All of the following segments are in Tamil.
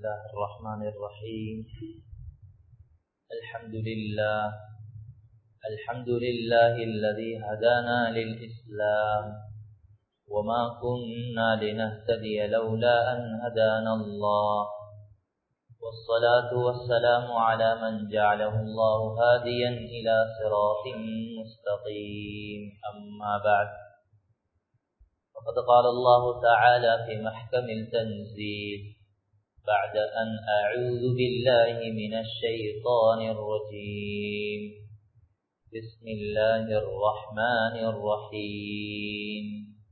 الله الرحمن الرحيم الحمد لله الحمد لله الذي هدانا للإسلام وما كنا لنهتدي لولا أن هدانا الله والصلاة والسلام على من جعله الله هاديا إلى صراط مستقيم أما بعد فقد قال الله تعالى في محكم التنزيل بعد أن أعوذ بالله من الشيطان الرجيم بسم الله الرحمن الرحيم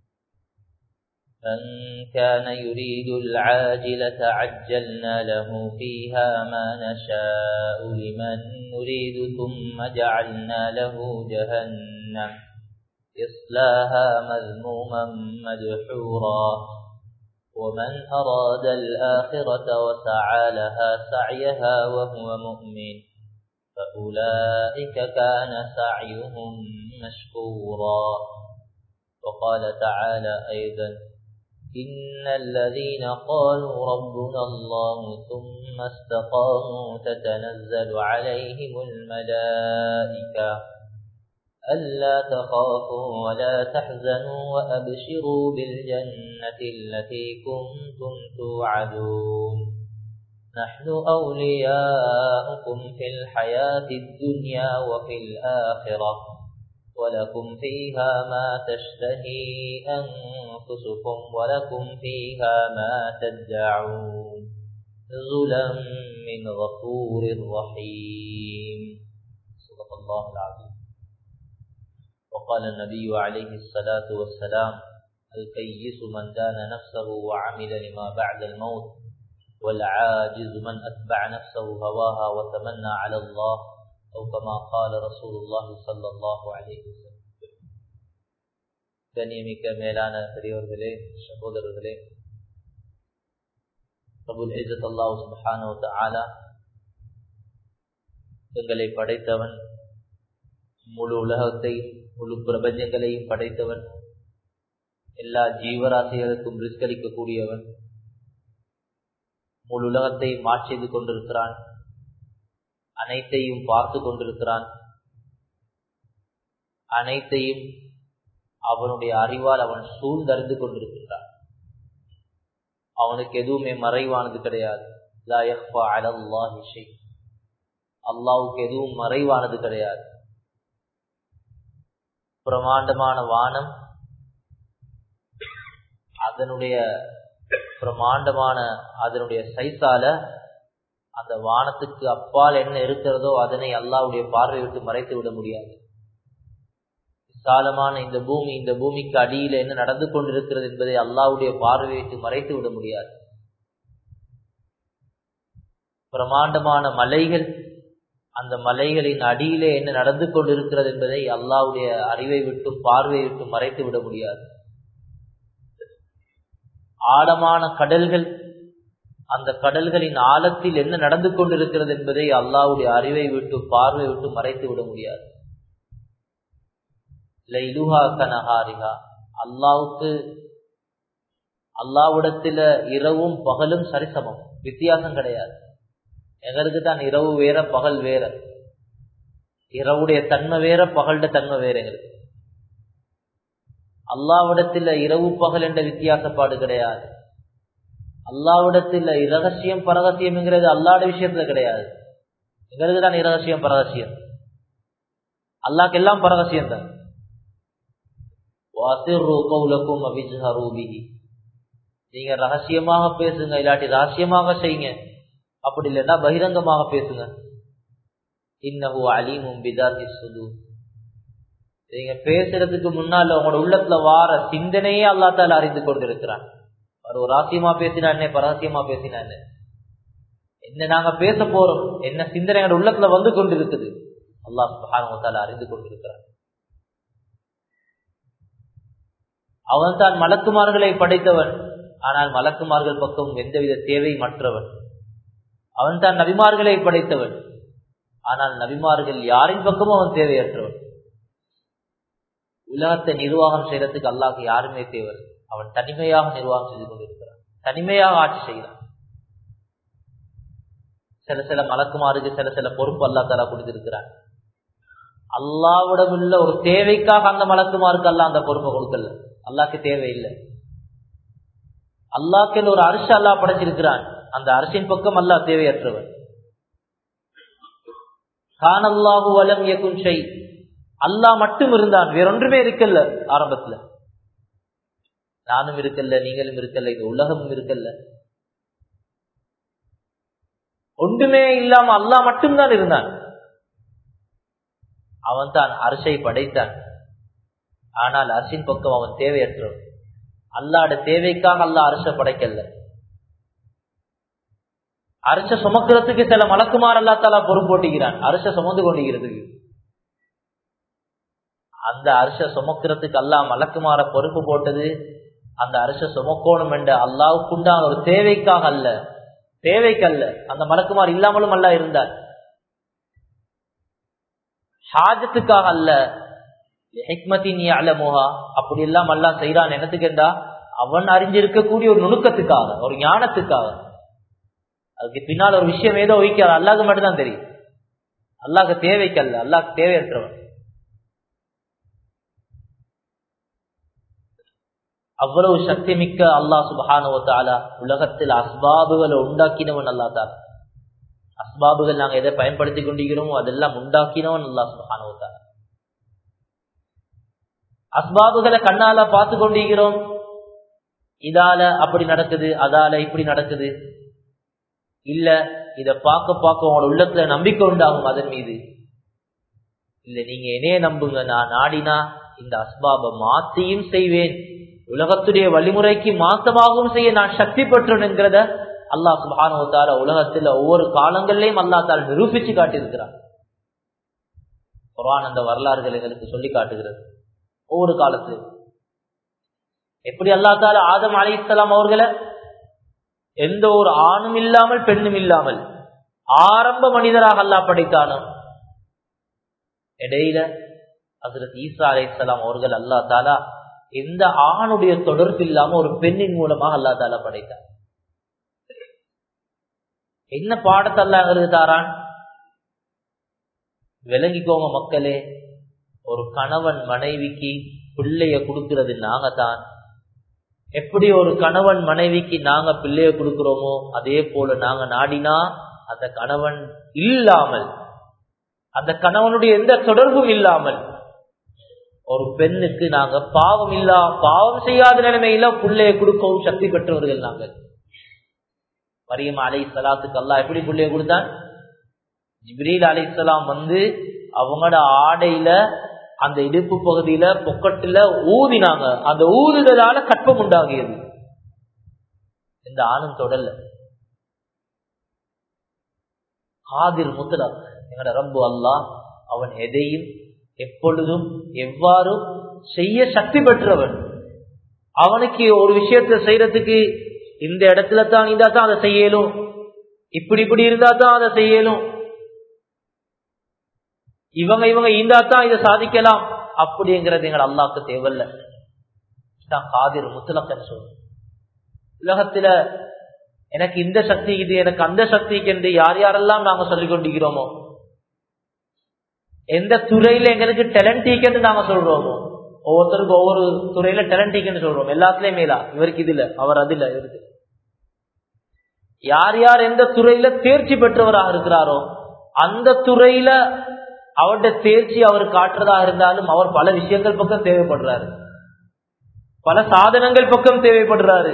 من كان يريد العاجلة عجلنا له فيها ما نشاء لمن نريد ثم جعلنا له جهنم يصلاها مذموما مدحورا ومن أراد الآخرة وسعى لها سعيها وهو مؤمن فأولئك كان سعيهم مشكورا وقال تعالى أيضا إن الذين قالوا ربنا الله ثم استقاموا تتنزل عليهم الملائكة ألا تخافوا ولا تحزنوا وأبشروا بالجنة التي كنتم توعدون نحن أولياؤكم في الحياة الدنيا وفي الآخرة ولكم فيها ما تشتهي أنفسكم ولكم فيها ما تدعون نزلا من غفور رحيم صدق الله العظيم وقال النبي عليه الصلاة والسلام الكيس من دان نفسه وعمل لما بعد الموت والعاجز من أتبع نفسه هواها وتمنى على الله أو كما قال رسول الله صلى الله عليه وسلم கண்ணியமிக்க மேலான பெரியவர்களே சகோதரர்களே அபுல் இஜத் அல்லாஹ் சுபஹானு தஆலா எங்களை படைத்தவன் முழு உலகத்தையும் முழு பிரபஞ்சங்களையும் படைத்தவன் எல்லா ஜீவராசிகளுக்கும் ரிஸ்களிக்கக்கூடியவன் முழு உலகத்தை மாற்றியது கொண்டிருக்கிறான் அனைத்தையும் பார்த்து கொண்டிருக்கிறான் அனைத்தையும் அவனுடைய அறிவால் அவன் சூழ்ந்தறிந்து கொண்டிருக்கின்றான் அவனுக்கு எதுவுமே மறைவானது கிடையாது அல்லாவுக்கு எதுவும் மறைவானது கிடையாது பிரமாண்டமான வானம் அதனுடைய பிரமாண்டமான அதனுடைய சைஸால அந்த வானத்துக்கு அப்பால் என்ன இருக்கிறதோ அதனை அல்லாவுடைய பார்வை விட்டு மறைத்து விட முடியாது விசாலமான இந்த பூமி இந்த பூமிக்கு அடியில என்ன நடந்து கொண்டிருக்கிறது என்பதை அல்லாவுடைய பார்வை விட்டு மறைத்து விட முடியாது பிரமாண்டமான மலைகள் அந்த மலைகளின் அடியிலே என்ன நடந்து கொண்டிருக்கிறது என்பதை அல்லாவுடைய அறிவை விட்டும் பார்வையை விட்டு மறைத்து விட முடியாது ஆழமான கடல்கள் அந்த கடல்களின் ஆழத்தில் என்ன நடந்து கொண்டிருக்கிறது என்பதை அல்லாவுடைய அறிவை விட்டு பார்வை விட்டு மறைத்து விட முடியாது லைலுஹா கனஹாரிஹா அல்லாவுக்கு அல்லாவிடத்துல இரவும் பகலும் சரிசமம் வித்தியாசம் கிடையாது எங்களுக்கு தான் இரவு வேற பகல் வேற இரவுடைய தன்மை வேற பகல்ட தன்மை வேற எங்களுக்கு அல்லாவிடத்துல இரவு பகல் என்ற வித்தியாசப்பாடு கிடையாது அல்லாவிடத்துல இரகசியம் பரகசியம்ங்கிறது அல்லாட விஷயத்துல கிடையாது எங்களுக்கு தான் இரகசியம் பரகசியம் அல்லாக்கு எல்லாம் பரகசியம் தான் நீங்க ரகசியமாக பேசுங்க இல்லாட்டி ரகசியமாக செய்யுங்க அப்படி இல்லைன்னா பகிரங்கமாக பேசுங்க இன்னஹு அலீமும் பிதாதி சுது நீங்க பேசுறதுக்கு முன்னால உங்களோட உள்ளத்துல வார சிந்தனையே அல்லா தால அறிந்து கொண்டிருக்கிறான் ஒரு ராசியமா பேசினானே பரஹசியமா பேசினானே என்ன நாங்க பேச போறோம் என்ன சிந்தனை எங்களோட உள்ளத்துல வந்து கொண்டிருக்குது அல்லாஹ் சுபானுத்தால அறிந்து கொண்டிருக்கிறான் அவன் தான் மலக்குமார்களை படைத்தவன் ஆனால் மலக்குமார்கள் பக்கம் எந்தவித தேவை மற்றவன் அவன் தான் நபிமார்களை படைத்தவன் ஆனால் நபிமார்கள் யாரின் பக்கமும் அவன் தேவையற்றவன் உலகத்தை நிர்வாகம் செய்யறதுக்கு அல்லாஹ் யாருமே தேவை அவன் தனிமையாக நிர்வாகம் செய்து கொண்டிருக்கிறான் தனிமையாக ஆட்சி செய்கிறான் சில சில மலக்குமாருக்கு சில சில பொறுப்பு அல்லா தலா கொடுத்திருக்கிறார் அல்லாவிடம் உள்ள ஒரு தேவைக்காக அந்த மலக்குமாருக்கு அல்ல அந்த பொறுப்பை கொடுக்கல அல்லாக்கு தேவையில்லை அல்லாக்கு ஒரு அரிசி அல்லா படைச்சிருக்கிறான் அந்த அரசின் பக்கம் அல்லா தேவையற்றவன் கானல்லாஹு வலம் யகுன் ஷை அல்லாஹ் மட்டும் இருந்தான் வேறொன்றுமே இருக்கல்ல ஆரம்பத்துல நானும் இருக்கல்ல நீங்களும் இருக்கல்ல இந்த உலகமும் இருக்கல்ல ஒன்றுமே இல்லாம அல்லாஹ் மட்டும்தான் இருந்தான் அவன் தான் அரசை படைத்தான் ஆனால் அரசின் பக்கம் அவன் தேவையற்றவன் அல்லாட தேவைக்காக அல்லா அரச படைக்கல அரச சுமக்கிறதுக்கு சில மலக்குமார் அல்லா தாலா பொறுப்போட்டுகிறான் அரச சுமந்து கொண்டுகிறதுக்கு அந்த அரச சுமக்கிறதுக்கு அல்லா மலக்குமார பொறுப்பு போட்டது அந்த அரச சுமக்கோணும் என்ற அல்லாவுக்குண்டான ஒரு தேவைக்காக அல்ல தேவைக்கல்ல அந்த மலக்குமார் இல்லாமலும் அல்ல இருந்தார் ஹாஜத்துக்காக அல்ல ஹிக்மத்தின் அலமோகா அப்படி எல்லாம் அல்லா செய்யறான் என்னத்துக்கு என்றா அவன் அறிஞ்சிருக்கக்கூடிய ஒரு நுணுக்கத்துக்காக ஒரு ஞானத்துக்காக அதுக்கு பின்னால் ஒரு விஷயம் ஏதோ வைக்காது அல்லாஹ் மட்டும்தான் தெரியும் அல்லாஹ் தேவைக்கல்ல அல்லாஹ் தேவையற்றவன் அவ்வளவு சக்தி மிக்க அல்லாஹ் சுபஹானுவத்தாலா உலகத்தில் அஸ்பாபுகளை உண்டாக்கினவன் அல்லா தாலா அஸ்பாபுகள் நாங்க எதை பயன்படுத்தி கொண்டிருக்கிறோமோ அதெல்லாம் உண்டாக்கினவன் அல்லா சுபஹானுவத்தாலா அஸ்பாபுகளை கண்ணால பார்த்து கொண்டிருக்கிறோம் இதால அப்படி நடக்குது அதால இப்படி நடக்குது இல்ல இத பார்க்க பார்க்க உங்களோட உள்ளத்துல நம்பிக்கை உண்டாகும் அதன் மீது இல்ல நீங்க என்னைய நம்புங்க நான் நாடினா இந்த அஸ்பாப மாத்தியும் செய்வேன் உலகத்துடைய வழிமுறைக்கு மாத்தமாகவும் செய்ய நான் சக்தி பெற்றோன்ங்கிறத அல்லா சுபானுவத்தால உலகத்துல ஒவ்வொரு காலங்கள்லயும் அல்லா தால நிரூபிச்சு காட்டியிருக்கிறார் குரான் அந்த வரலாறுகள் எங்களுக்கு சொல்லி காட்டுகிறது ஒவ்வொரு காலத்து எப்படி அல்லா தால ஆதம் அலி இஸ்லாம் அவர்களை எந்த ஒரு ஆணும் இல்லாமல் பெண்ணும் இல்லாமல் ஆரம்ப மனிதராக அல்லா படைத்தானோ இடையில ஹசரத் ஈசா அலி இஸ்லாம் அவர்கள் அல்லா தாலா எந்த ஆணுடைய தொடர்பு இல்லாம ஒரு பெண்ணின் மூலமாக அல்லா தாலா படைத்தார் என்ன பாடத்தை அல்லாங்கிறது தாரான் விளங்கிக்கோங்க மக்களே ஒரு கணவன் மனைவிக்கு பிள்ளைய கொடுக்கிறது நாங்க தான் எப்படி ஒரு கணவன் மனைவிக்கு நாங்க பிள்ளைய கொடுக்கிறோமோ அதே போல நாங்க நாடினா அந்த கணவன் இல்லாமல் அந்த கணவனுடைய எந்த தொடர்பும் இல்லாமல் ஒரு பெண்ணுக்கு நாங்க பாவம் இல்லா பாவம் செய்யாத நிலைமையில பிள்ளைய கொடுக்கவும் சக்தி பெற்றவர்கள் நாங்கள் மரியம் அலை சலாத்துக்கு அல்லா எப்படி பிள்ளைய கொடுத்தான் ஜிப்ரீல் அலை சலாம் வந்து அவங்களோட ஆடையில அந்த இடுப்பு பகுதியில பொக்கட்டுல ஊதினாங்க அந்த ஊதுதலால கற்பம் உண்டாகியது இந்த ஆணும் தொடல்ல காதிர் முத்தலா எங்களோட ரப்பு அல்லா அவன் எதையும் எப்பொழுதும் எவ்வாறும் செய்ய சக்தி பெற்றவன் அவனுக்கு ஒரு விஷயத்த செய்யறதுக்கு இந்த இடத்துல தான் இருந்தா தான் அதை செய்யலும் இப்படி இப்படி இருந்தா தான் அதை செய்யலும் இவங்க இவங்க இருந்தா தான் இதை சாதிக்கலாம் அப்படிங்கிறது எங்கள் அல்லாக்கு தேவையில்ல காதிர் முத்தலக்கன் சொல் உலகத்துல எனக்கு இந்த சக்தி இது எனக்கு அந்த சக்திக்கு என்று யார் யாரெல்லாம் நாங்க சொல்லிக் கொண்டிருக்கிறோமோ எந்த துறையில எங்களுக்கு டேலண்ட் ஈக்கன்னு நாங்க சொல்றோமோ ஒவ்வொருத்தருக்கும் ஒவ்வொரு துறையில டேலண்ட் ஈக்கன்னு சொல்றோம் எல்லாத்துலயும் மேலா இவருக்கு இது இல்ல அவர் அது இல்ல இவருக்கு யார் யார் எந்த துறையில தேர்ச்சி பெற்றவராக இருக்கிறாரோ அந்த துறையில அவருடைய தேர்ச்சி அவர் காட்டுறதா இருந்தாலும் அவர் பல விஷயங்கள் பக்கம் தேவைப்படுறாரு பல சாதனங்கள் பக்கம் தேவைப்படுறாரு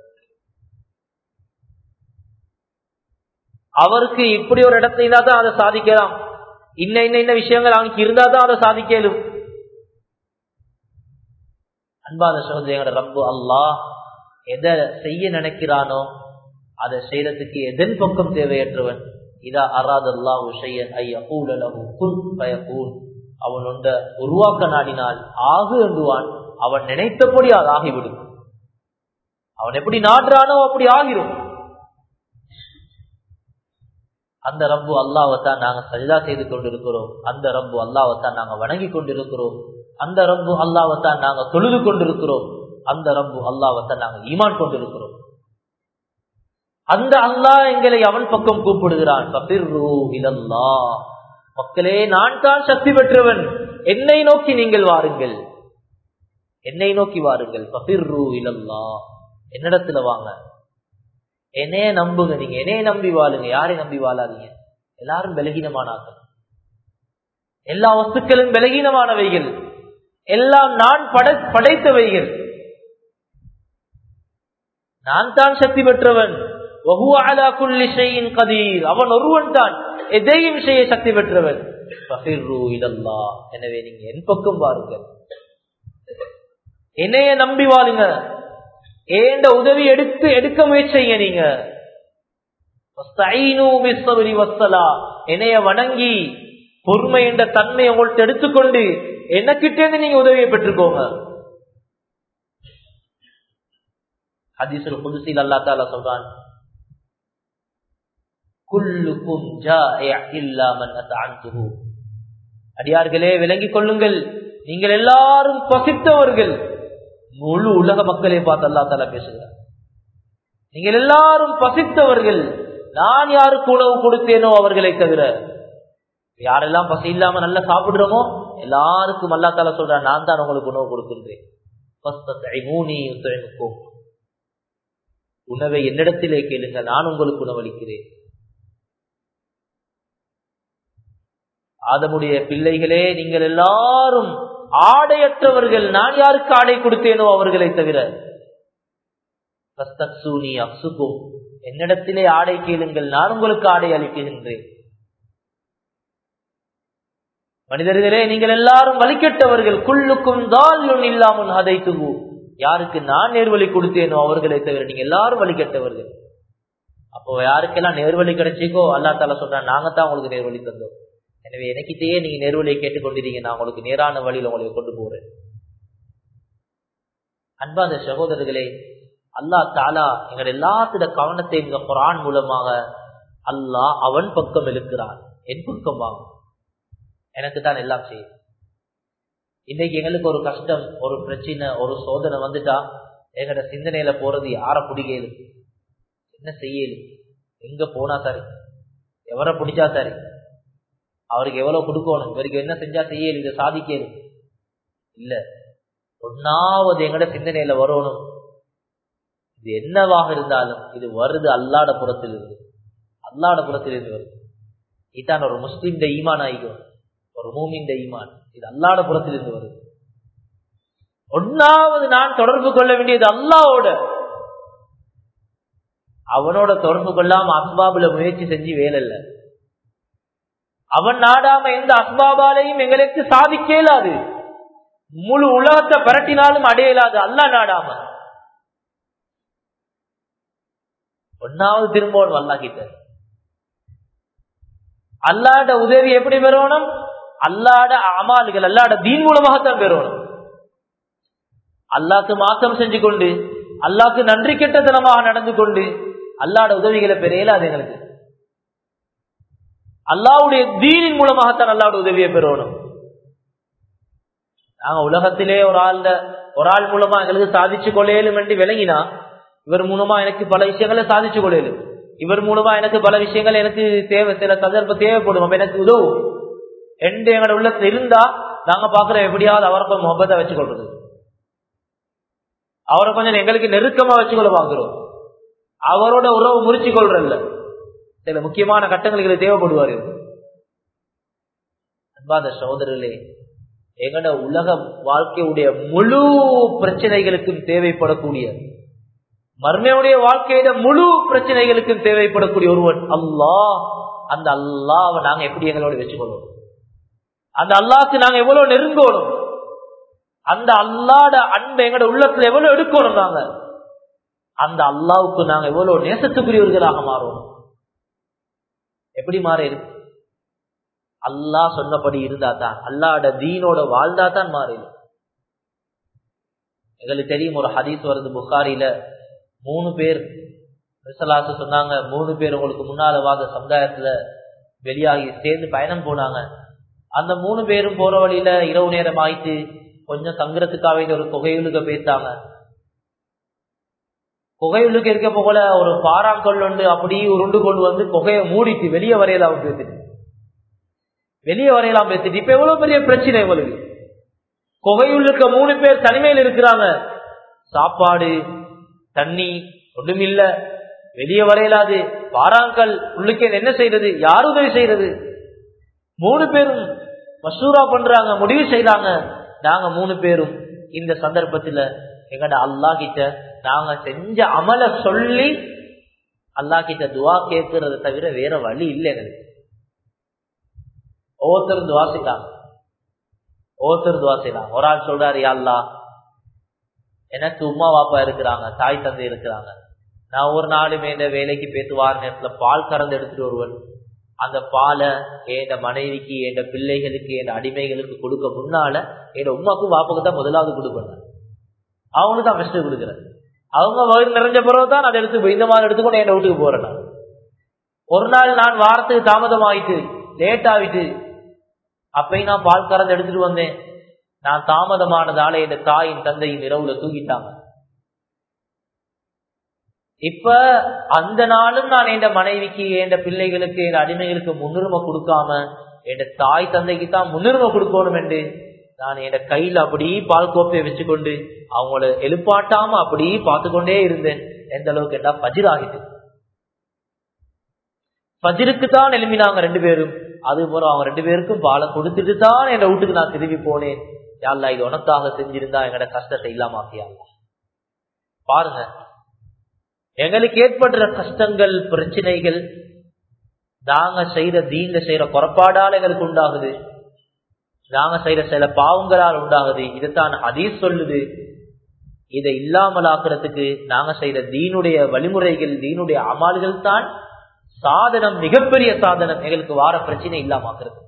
அவருக்கு இப்படி ஒரு இடத்துல இருந்தா தான் அதை சாதிக்கலாம் இன்ன இன்ன இன்ன விஷயங்கள் அவனுக்கு இருந்தா தான் அதை சாதிக்கலும் அன்பாத சகோதரியோட ரப்பு அல்லாஹ் எதை செய்ய நினைக்கிறானோ அதை செய்யறதுக்கு எதன் பக்கம் தேவையற்றவன் இதா அராத் அல்லாஹ் உஷையன் அவன் ஒன்ற உருவாக்க நாடினால் ஆகு என்றுவான் அவன் நினைத்தபடி அது ஆகிவிடும் அவன் எப்படி நாடுறானோ அப்படி ஆகிரும் அந்த ரப்பு அல்லாவத்தான் நாங்க சரிதா செய்து கொண்டிருக்கிறோம் அந்த ரப்பு அல்லாவத்தான் நாங்க வணங்கி கொண்டிருக்கிறோம் அந்த ரப்பு அல்லாவத்தான் நாங்க தொழுது கொண்டிருக்கிறோம் அந்த ரப்பு அல்லாவத்தான் நாங்க ஈமான் கொண்டிருக்கிறோம் அந்த அல்லாஹ் எங்களை அவன் பக்கம் கூப்பிடுகிறான் மக்களே நான் தான் சக்தி பெற்றவன் என்னை நோக்கி நீங்கள் வாருங்கள் என்னை நோக்கி வாருங்கள் பபிர்ரு இலல்லா என்னிடத்துல வாங்க என்னைய நம்புங்க நீங்க என்னைய நம்பி வாழுங்க யாரை நம்பி வாழாதீங்க எல்லாரும் பலகீனமானார்கள் எல்லா வஸ்துக்களும் பலகீனமானவைகள் எல்லாம் நான் படைத்தவைகள் நான் தான் சக்தி பெற்றவன் கதீர் அவன் ஒருவன் தான் எதையும் செய்ய சக்தி பெற்றவன் எனவே நீங்க என் பக்கம் பாருங்கள் என்னைய நம்பி வாழுங்க ஏண்ட உதவி எடுத்து எடுக்க முயற்சிங்க நீங்க என்னைய வணங்கி பொறுமை என்ற தன்மை உங்கள்ட்ட எடுத்துக்கொண்டு என்னக்கிட்டே நீங்க உதவியை பெற்றுக்கோங்க ஹதீசுல் குதுசில் அல்லா தாலா சொல்றான் குல்லுக்கும் அடியார்களே விளங்கிக் கொள்ளுங்கள் நீங்கள் எல்லாரும் பசித்தவர்கள் முழு உலக மக்களை பார்த்து அல்லா தாலா பேசுகிறார் நீங்கள் எல்லாரும் பசித்தவர்கள் நான் யாருக்கு உணவு கொடுத்தேனோ அவர்களை தவிர யாரெல்லாம் பசி இல்லாம நல்லா சாப்பிடுறோமோ எல்லாருக்கும் அல்லா தாலா சொல்ற நான் தான் உங்களுக்கு உணவு கொடுக்கின்றேன் உணவை என்னிடத்திலே கேளுங்க நான் உங்களுக்கு உணவளிக்கிறேன் ஆதமுடைய பிள்ளைகளே நீங்கள் எல்லாரும் ஆடையற்றவர்கள் நான் யாருக்கு ஆடை கொடுத்தேனோ அவர்களை தவிர அப்சுக்கும் என்னிடத்திலே ஆடை கேளுங்கள் நான் உங்களுக்கு ஆடை அளிக்குகின்றேன் மனிதர்களே நீங்கள் எல்லாரும் வலிக்கெட்டவர்கள் குள்ளுக்கும் தாலும் இல்லாமல் அதை துகு யாருக்கு நான் நேர்வழி கொடுத்தேனோ அவர்களை தவிர நீங்க எல்லாரும் வழிகட்டவர்கள் அப்போ யாருக்கெல்லாம் நேர்வழி கிடைச்சிக்கோ அல்லா தால சொல்றேன் நாங்க தான் உங்களுக்கு நேர்வழி தந்தோம் எனவே எனக்கிட்டேயே நீங்க நேர்வழியை கேட்டுக்கொண்டிருக்கீங்க நான் உங்களுக்கு நேரான வழியில உங்களை கொண்டு போறேன் அன்பாத சகோதரர்களே அல்லா தாலா எங்கள் எல்லாத்திட கவனத்தை இந்த குரான் மூலமாக அல்லாஹ் அவன் பக்கம் இழுக்கிறான் என் பக்கம் வாங்க எனக்கு தான் எல்லாம் செய்யும் இன்னைக்கு எங்களுக்கு ஒரு கஷ்டம் ஒரு பிரச்சனை ஒரு சோதனை வந்துட்டா எங்கட சிந்தனையில போறது யார பிடிக்கலும் என்ன செய்யலும் எங்க போனா சரி எவரை பிடிச்சா சரி அவருக்கு எவ்வளவு கொடுக்கணும் இவருக்கு என்ன செஞ்சா செய்யலும் இதை சாதிக்கலும் இல்ல ஒன்னாவது எங்கட சிந்தனையில வரணும் இது என்னவாக இருந்தாலும் இது வருது அல்லாட புறத்தில் இருந்து அல்லாட புறத்தில் இருந்து வருது இதான் ஒரு முஸ்லிம் ஈமான் ஆகிக்கும் ஒரு மூமின் ஈமான் இது அல்லாட புறத்தில் இருந்து வருது ஒன்னாவது நான் தொடர்பு கொள்ள வேண்டியது அல்லாவோட அவனோட தொடர்பு கொள்ளாம அஸ்பாபுல முயற்சி செஞ்சு வேலை இல்ல அவன் நாடாம எந்த அஸ்பாபாலையும் எங்களுக்கு சாதிக்க இயலாது முழு உலகத்தை பரட்டினாலும் அடையலாது அல்லா நாடாம ஒன்னாவது திரும்பவும் அல்லா கிட்ட அல்லாட உதவி எப்படி பெறணும் அல்லாட அமால்கள் அல்லாட தீன் மூலமாகத்தான் பெறணும் அல்லாக்கு மாற்றம் செஞ்சு கொண்டு அல்லாக்கு நன்றி கெட்டத்தனமாக நடந்து கொண்டு அல்லாட உதவிகளை பெற இயலாது எங்களுக்கு அல்லாவுடைய தீனின் மூலமாகத்தான் அல்லாவோட உதவியை பெறணும் நாங்க உலகத்திலே ஒரு ஆள் ஒரு ஆள் மூலமா எங்களுக்கு சாதிச்சு கொள்ளையிலும் என்று விளங்கினா இவர் மூலமா எனக்கு பல விஷயங்களை சாதிச்சு கொள்ளையிலும் இவர் மூலமா எனக்கு பல விஷயங்கள் எனக்கு தேவை சில சந்தர்ப்பம் தேவைப்படும் அப்ப எனக்கு உதவும் என்று எங்களோட உள்ளத்துல இருந்தா நாங்க பாக்குறோம் எப்படியாவது அவரை முகப்பத்தை வச்சு கொள்றது அவரை கொஞ்சம் எங்களுக்கு நெருக்கமா வச்சுக்கொள்ள பாக்குறோம் அவரோட உறவு முறிச்சு கொள்றல்ல சில முக்கியமான கட்டங்களுக்கு தேவைப்படுவார் அன்பாத சகோதரர்களே எங்கட உலக வாழ்க்கையுடைய முழு பிரச்சனைகளுக்கும் தேவைப்படக்கூடிய மர்மையுடைய வாழ்க்கையில முழு பிரச்சனைகளுக்கும் தேவைப்படக்கூடிய ஒருவன் அல்லாஹ் அந்த அல்லாவை நாங்க எப்படி எங்களோட வச்சுக்கொள்வோம் அந்த அல்லாக்கு நாங்க எவ்வளவு நெருங்கணும் அந்த அல்லாட அன்பை எங்கட உள்ளத்துல எவ்வளவு எடுக்கணும் நாங்க அந்த அல்லாவுக்கு நாங்க எவ்வளவு நேசத்துக்குரியவர்களாக மாறுவோம் எப்படி மாற இருக்கு அல்லாஹ் சொன்னபடி இருந்தா தான் அல்லாட தீனோட வாழ்ந்தா தான் மாறிடும் எங்களுக்கு தெரியும் ஒரு ஹதீஸ் வருது புகாரில மூணு பேர் ரிசலாசு சொன்னாங்க மூணு பேர் உங்களுக்கு முன்னால வாத சமுதாயத்துல வெளியாகி சேர்ந்து பயணம் போனாங்க அந்த மூணு பேரும் போற வழியில இரவு நேரம் ஆயிட்டு கொஞ்சம் தங்குறதுக்காக ஒரு தொகையுலுக பேசாங்க குகையுள்ளுக்கு இருக்க போல ஒரு பாறாங்கல் உண்டு அப்படி உருண்டு கொண்டு வந்து குகையை மூடிட்டு வெளியே வரையலாம் பேசிட்டு வெளியே வரையலாம் பேசிட்டு இப்ப எவ்வளவு பெரிய பிரச்சனை உங்களுக்கு குகையுள்ளுக்க மூணு பேர் தனிமையில் இருக்கிறாங்க சாப்பாடு தண்ணி ஒண்ணுமில்ல வெளியே வரையலாது பாறாங்கல் உள்ளுக்கே என்ன செய்யறது யார் உதவி செய்யறது மூணு பேரும் மசூரா பண்றாங்க முடிவு செய்யறாங்க நாங்க மூணு பேரும் இந்த சந்தர்ப்பத்துல எங்கட அல்லா கிட்ட நாங்க செஞ்ச அமல சொல்லி அல்லா கிட்ட துவா கேட்கறத தவிர வேற வழி இல்லை எங்களுக்கு ஒவ்வொருத்தரும் துவா செய்யலாம் ஒவ்வொருத்தரும் துவா செய்யலாம் ஒரு ஆள் சொல்றாரு அல்லா எனக்கு உமா வாப்பா இருக்கிறாங்க தாய் தந்தை இருக்கிறாங்க நான் ஒரு நாளுமே இந்த வேலைக்கு பேத்து வார நேரத்துல பால் கறந்து எடுத்துட்டு வருவன் அந்த பாலை என் மனைவிக்கு என் பிள்ளைகளுக்கு என் அடிமைகளுக்கு கொடுக்க முன்னால என் உமாக்கும் வாப்புக்கு தான் முதலாவது கொடுப்பேன் அவங்களுக்கு தான் ஃபர்ஸ்ட் கொடுக்குறேன் அவங்க வயிறு நிறைஞ்ச பிறகு தான் அதை எடுத்து இந்த மாதிரி எடுத்துக்கொண்டு என் வீட்டுக்கு போறேன் நான் ஒரு நாள் நான் வாரத்துக்கு தாமதம் ஆயிட்டு லேட் ஆயிட்டு அப்பயும் நான் பால் கறந்து எடுத்துட்டு வந்தேன் நான் தாமதமானதால என் தாயின் தந்தையின் இரவுல தூங்கிட்டாங்க இப்ப அந்த நாளும் நான் என் மனைவிக்கு என் பிள்ளைகளுக்கு என் அடிமைகளுக்கு முன்னுரிமை கொடுக்காம என் தாய் தந்தைக்கு தான் முன்னுரிமை கொடுக்கணும் என்று நான் என் கையில அப்படி பால் கோப்பையை வச்சுக்கொண்டு அவங்கள எழுப்பாட்டாம அப்படி பார்த்து கொண்டே இருந்தேன் எந்த அளவுக்கு என்ன பஜிர் ஆகிட்டு பஜிருக்கு தான் எழுப்பினாங்க ரெண்டு பேரும் அது போல அவங்க ரெண்டு பேருக்கும் பாலை கொடுத்துட்டு தான் என் வீட்டுக்கு நான் திரும்பி போனேன் யாழ்லா இது உனக்காக செஞ்சிருந்தா எங்கட கஷ்டத்தை இல்லாமாக்கியா பாருங்க எங்களுக்கு ஏற்படுற கஷ்டங்கள் பிரச்சனைகள் நாங்க செய்யற தீன்ல செய்யற குறப்பாடால் எங்களுக்கு உண்டாகுது நாங்க செய்யற சில பாவங்களால் உண்டாகுது இதைத்தான் அதீஸ் சொல்லுது இதை இல்லாமல் ஆக்குறதுக்கு நாங்க செய்யற தீனுடைய வழிமுறைகள் தீனுடைய அமால்கள் தான் சாதனம் மிகப்பெரிய சாதனம் எங்களுக்கு வார பிரச்சனை இல்லாம ஆக்குறது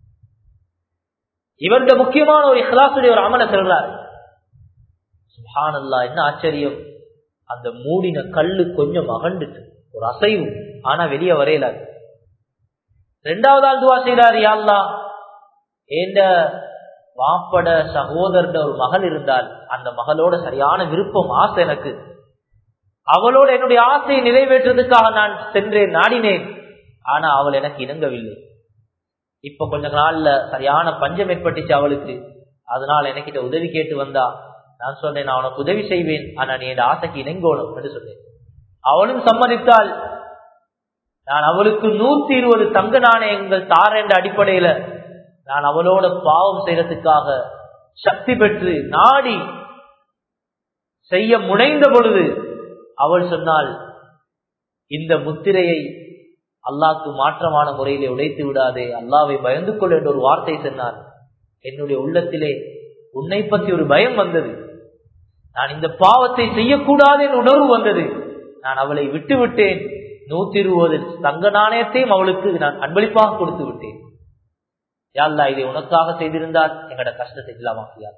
இவருடைய முக்கியமான ஒரு இஹ்லாசுடைய ஒரு அமல சொல்றாரு சுஹானல்லா என்ன ஆச்சரியம் அந்த மூடின கல்லு கொஞ்சம் அகண்டுட்டு ஒரு அசைவு ஆனா வெளியே வரையலாது ரெண்டாவது ஆள் துவா செய்யறாரு யாழ்லா ஏண்ட வாப்பட சகோதரட ஒரு மகள் இருந்தால் அந்த மகளோட சரியான விருப்பம் ஆசை எனக்கு அவளோட என்னுடைய ஆசையை நிறைவேற்றுறதுக்காக நான் சென்றேன் நாடினேன் ஆனா அவள் எனக்கு இணங்கவில்லை இப்ப கொஞ்ச நாள்ல சரியான பஞ்சம் ஏற்பட்டுச்சு அவளுக்கு அதனால எனக்கிட்ட உதவி கேட்டு வந்தா நான் சொன்னேன் நான் உனக்கு உதவி செய்வேன் ஆனா நீ என் ஆசைக்கு இணங்கோணும் என்று சொன்னேன் அவளும் சம்மதித்தால் நான் அவளுக்கு நூத்தி இருபது தங்க நாணயங்கள் தார என்ற அடிப்படையில நான் அவளோட பாவம் செய்யறதுக்காக சக்தி பெற்று நாடி செய்ய முனைந்த பொழுது அவள் சொன்னால் இந்த முத்திரையை அல்லாக்கு மாற்றமான முறையிலே உடைத்து விடாதே அல்லாவை பயந்து கொள் என்ற ஒரு வார்த்தை சொன்னார் என்னுடைய உள்ளத்திலே உன்னை பற்றி ஒரு பயம் வந்தது நான் இந்த பாவத்தை செய்யக்கூடாது என்ற உணர்வு வந்தது நான் அவளை விட்டு விட்டேன் நூத்தி இருபது தங்க நாணயத்தையும் அவளுக்கு நான் அன்பளிப்பாக கொடுத்து விட்டேன் யாழ்லா இதை உனக்காக செய்திருந்தால் எங்கட கஷ்டத்தை இல்லாமாக்கியா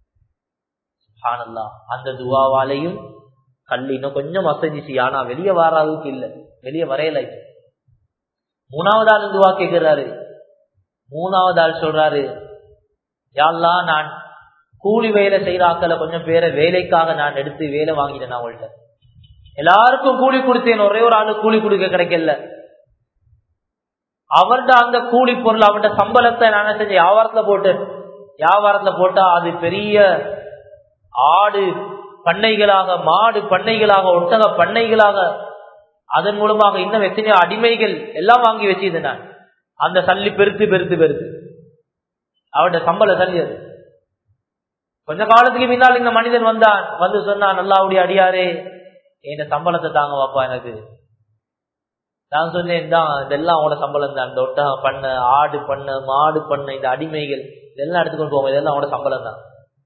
அந்த துவாவாலையும் கல் இன்னும் கொஞ்சம் அசைஞ்சிச்சு ஆனா வெளியே வர அளவுக்கு இல்ல வெளியே வரையல மூணாவது ஆள் துவா கேட்கிறாரு மூணாவது ஆள் சொல்றாரு யாழ்லா நான் கூலி வேலை செய்யறாக்கள கொஞ்சம் பேரை வேலைக்காக நான் எடுத்து வேலை வாங்கினேன் அவங்கள்ட்ட எல்லாருக்கும் கூலி கொடுத்தேன் ஒரே ஒரு ஆளு கூலி கொடுக்க கிடைக்கல அவர்கிட்ட அந்த கூலி பொருள் அவர்கிட்ட சம்பளத்தை நான் செஞ்ச வியாபாரத்துல போட்டு வியாபாரத்துல போட்டா அது பெரிய ஆடு பண்ணைகளாக மாடு பண்ணைகளாக ஒட்டக பண்ணைகளாக அதன் மூலமாக இன்னும் எத்தனையோ அடிமைகள் எல்லாம் வாங்கி வச்சிருந்தேன் நான் அந்த சல்லி பெருத்து பெருத்து பெருத்து அவருடைய சம்பள சல்லி அது கொஞ்ச காலத்துக்கு முன்னால் இந்த மனிதன் வந்தான் வந்து சொன்னான் நல்லாவுடைய அடியாரே என் சம்பளத்தை தாங்க வாப்பா எனக்கு நான் சொன்னேன் தான் இதெல்லாம் அவனோட சம்பளம் தான் இந்த ஒட்டகம் பண்ண ஆடு பண்ண மாடு பண்ண இந்த அடிமைகள் இதெல்லாம் எடுத்துக்கொண்டு போவோம் இதெல்லாம் அவனோட சம்பளம் தான்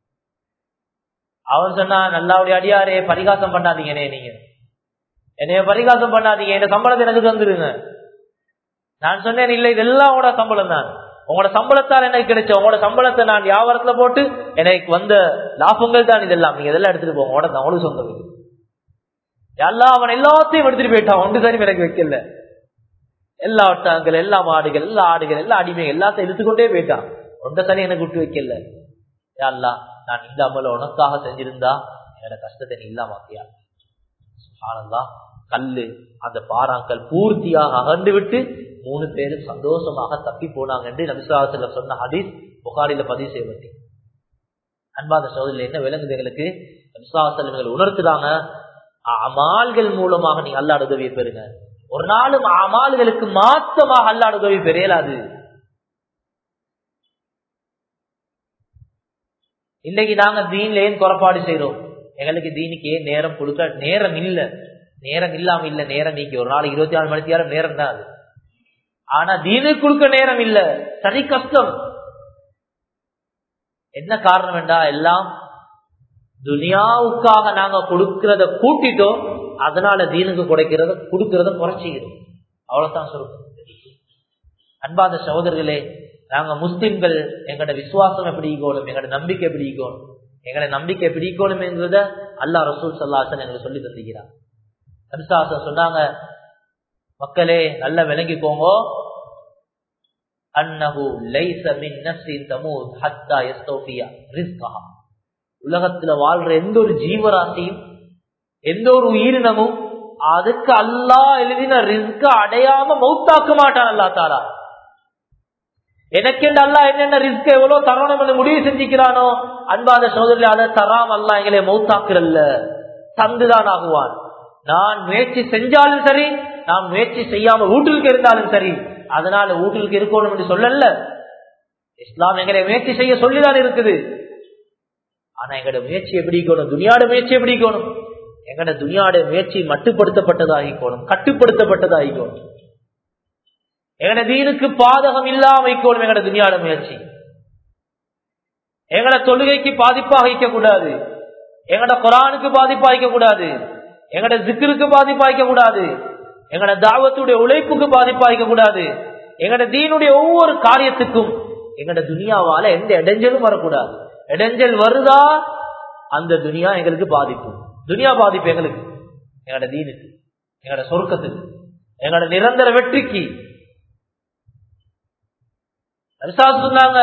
அவன் சொன்னா நல்லாவுடைய அடியாரே பரிகாசம் பண்ணாதீங்கனே நீங்க என்னைய பரிகாசம் பண்ணாதீங்க என் சம்பளத்தை எனக்கு தந்துருங்க நான் சொன்னேன் இல்லை இதெல்லாம் அவனோட சம்பளம் தான் உங்களோட சம்பளத்தால் எனக்கு கிடைச்ச உங்களோட சம்பளத்தை நான் வியாபாரத்துல போட்டு எனக்கு வந்த லாபங்கள் தான் இதெல்லாம் நீங்க இதெல்லாம் எடுத்துட்டு போங்க உங்களோட அவனுக்கு சொந்தம் இது எல்லாம் அவன் எல்லாத்தையும் எடுத்துட்டு போயிட்டான் ஒன்று சரி எனக்கு வைக்கல எல்லா ஒட்டகங்கள் எல்லா மாடுகள் எல்லா ஆடுகள் எல்லா அடிமைகள் எல்லாத்தையும் இழுத்துக்கொண்டே போயிட்டான் ஒன்றை சனி எனக்கு விட்டு வைக்கல யாழ்லா நான் இந்த அமல உனக்காக செஞ்சிருந்தா என்னோட கஷ்டத்தை நீ இல்லாமாக்கியா சுபானந்தா கல்லு அந்த பாறாங்கல் பூர்த்தியாக அகண்டு விட்டு மூணு பேரும் சந்தோஷமாக தப்பி போனாங்க என்று நபிசுவாசல சொன்ன ஹதீஸ் புகாரில பதிவு செய்வதி அன்பாத சோதரில் என்ன விளங்குது எங்களுக்கு நபிசுவாசலம் உணர்த்துறாங்க அமால்கள் மூலமாக நீங்க அல்லாட உதவியை பெறுங்க ஒரு நாளும் அமால்களுக்கு மாத்தமாக அல்லாட உதவி பெறையலாது இன்னைக்கு நாங்க தீன்ல ஏன் குறைபாடு செய்யறோம் எங்களுக்கு தீனுக்கு ஏன் நேரம் கொடுக்க நேரம் இல்ல நேரம் இல்லாம இல்ல நேரம் நீக்கி ஒரு நாள் இருபத்தி நாலு மணி நேரம் நேரம் தான் அது ஆனா தீனுக்கு கொடுக்க நேரம் இல்ல சரி கஷ்டம் என்ன காரணம் என்றா எல்லாம் துனியாவுக்காக நாங்க கொடுக்கறத கூட்டிட்டோம் அதனால தீனுக்கு குறைக்கிறத கொடுக்கறத குறைச்சிக்கிறோம் அவ்வளவுதான் சொல்றோம் அன்பாத சகோதரர்களே நாங்க முஸ்லிம்கள் எங்கட விசுவாசம் எப்படி ஈக்கணும் எங்கட நம்பிக்கை எப்படி ஈக்கணும் எங்கட நம்பிக்கை எப்படி ஈக்கணும் என்கிறத அல்லா ரசூல் சல்லாசன் எங்களுக்கு சொல்லி தந்துகிறார் கருசாசன் சொன்னாங்க மக்களே நல்ல விளங்கிக்கோங்க அன்னஹு லைஸ மின் நஃப்ஸின் தமூத் ஹத்தா யஸ்தௌஃபியா ரிஸ்கஹா உலகத்துல வாழ்ற எந்த ஒரு ஜீவராசியும் எந்த ஒரு உயிரினமும் அதுக்கு அல்லாஹ் எழுதின ரிஸ்க அடையாம மௌத்தாக்க மாட்டான் அல்லா தாரா எனக்கு அல்லா என்னென்ன ரிஸ்க் எவ்வளவு தரணும் என்று முடிவு செஞ்சுக்கிறானோ அன்பான சோதரில் அதை தராம அல்லா எங்களை மௌத்தாக்குறல்ல தந்துதான் ஆகுவான் நான் முயற்சி செஞ்சாலும் சரி நான் முயற்சி செய்யாம வீட்டிற்கு இருந்தாலும் சரி அதனால வீட்டிற்கு இருக்கணும் என்று சொல்லல இஸ்லாம் எங்களை முயற்சி செய்ய சொல்லிதான் இருக்குது ஆனா எங்கட முயற்சி எப்படி இருக்கணும் துணியாட முயற்சி எப்படி இருக்கணும் எங்கட துணியாட முயற்சி மட்டுப்படுத்தப்பட்டதாகிக்கணும் கட்டுப்படுத்தப்பட்டதாகிக்கணும் எங்கட தீனுக்கு பாதகம் இல்லாம வைக்கணும் எங்கட துணியாட முயற்சி எங்கட தொழுகைக்கு பாதிப்பாக வைக்க கூடாது எங்கட குரானுக்கு பாதிப்பா வைக்க கூடாது எங்கட ஜிக்கருக்கு பாதிப்பா வைக்க கூடாது எங்கட தாவத்துடைய உழைப்புக்கு பாதிப்பா வைக்க கூடாது எங்கட தீனுடைய ஒவ்வொரு காரியத்துக்கும் எங்கட துனியாவால எந்த இடைஞ்சலும் வரக்கூடாது இடைஞ்சல் வருதா அந்த துனியா எங்களுக்கு பாதிப்பு துனியா பாதிப்பு எங்களுக்கு எங்கட தீனுக்கு எங்கட சொர்க்கத்துக்கு எங்கட நிரந்தர வெற்றிக்கு சொன்னாங்க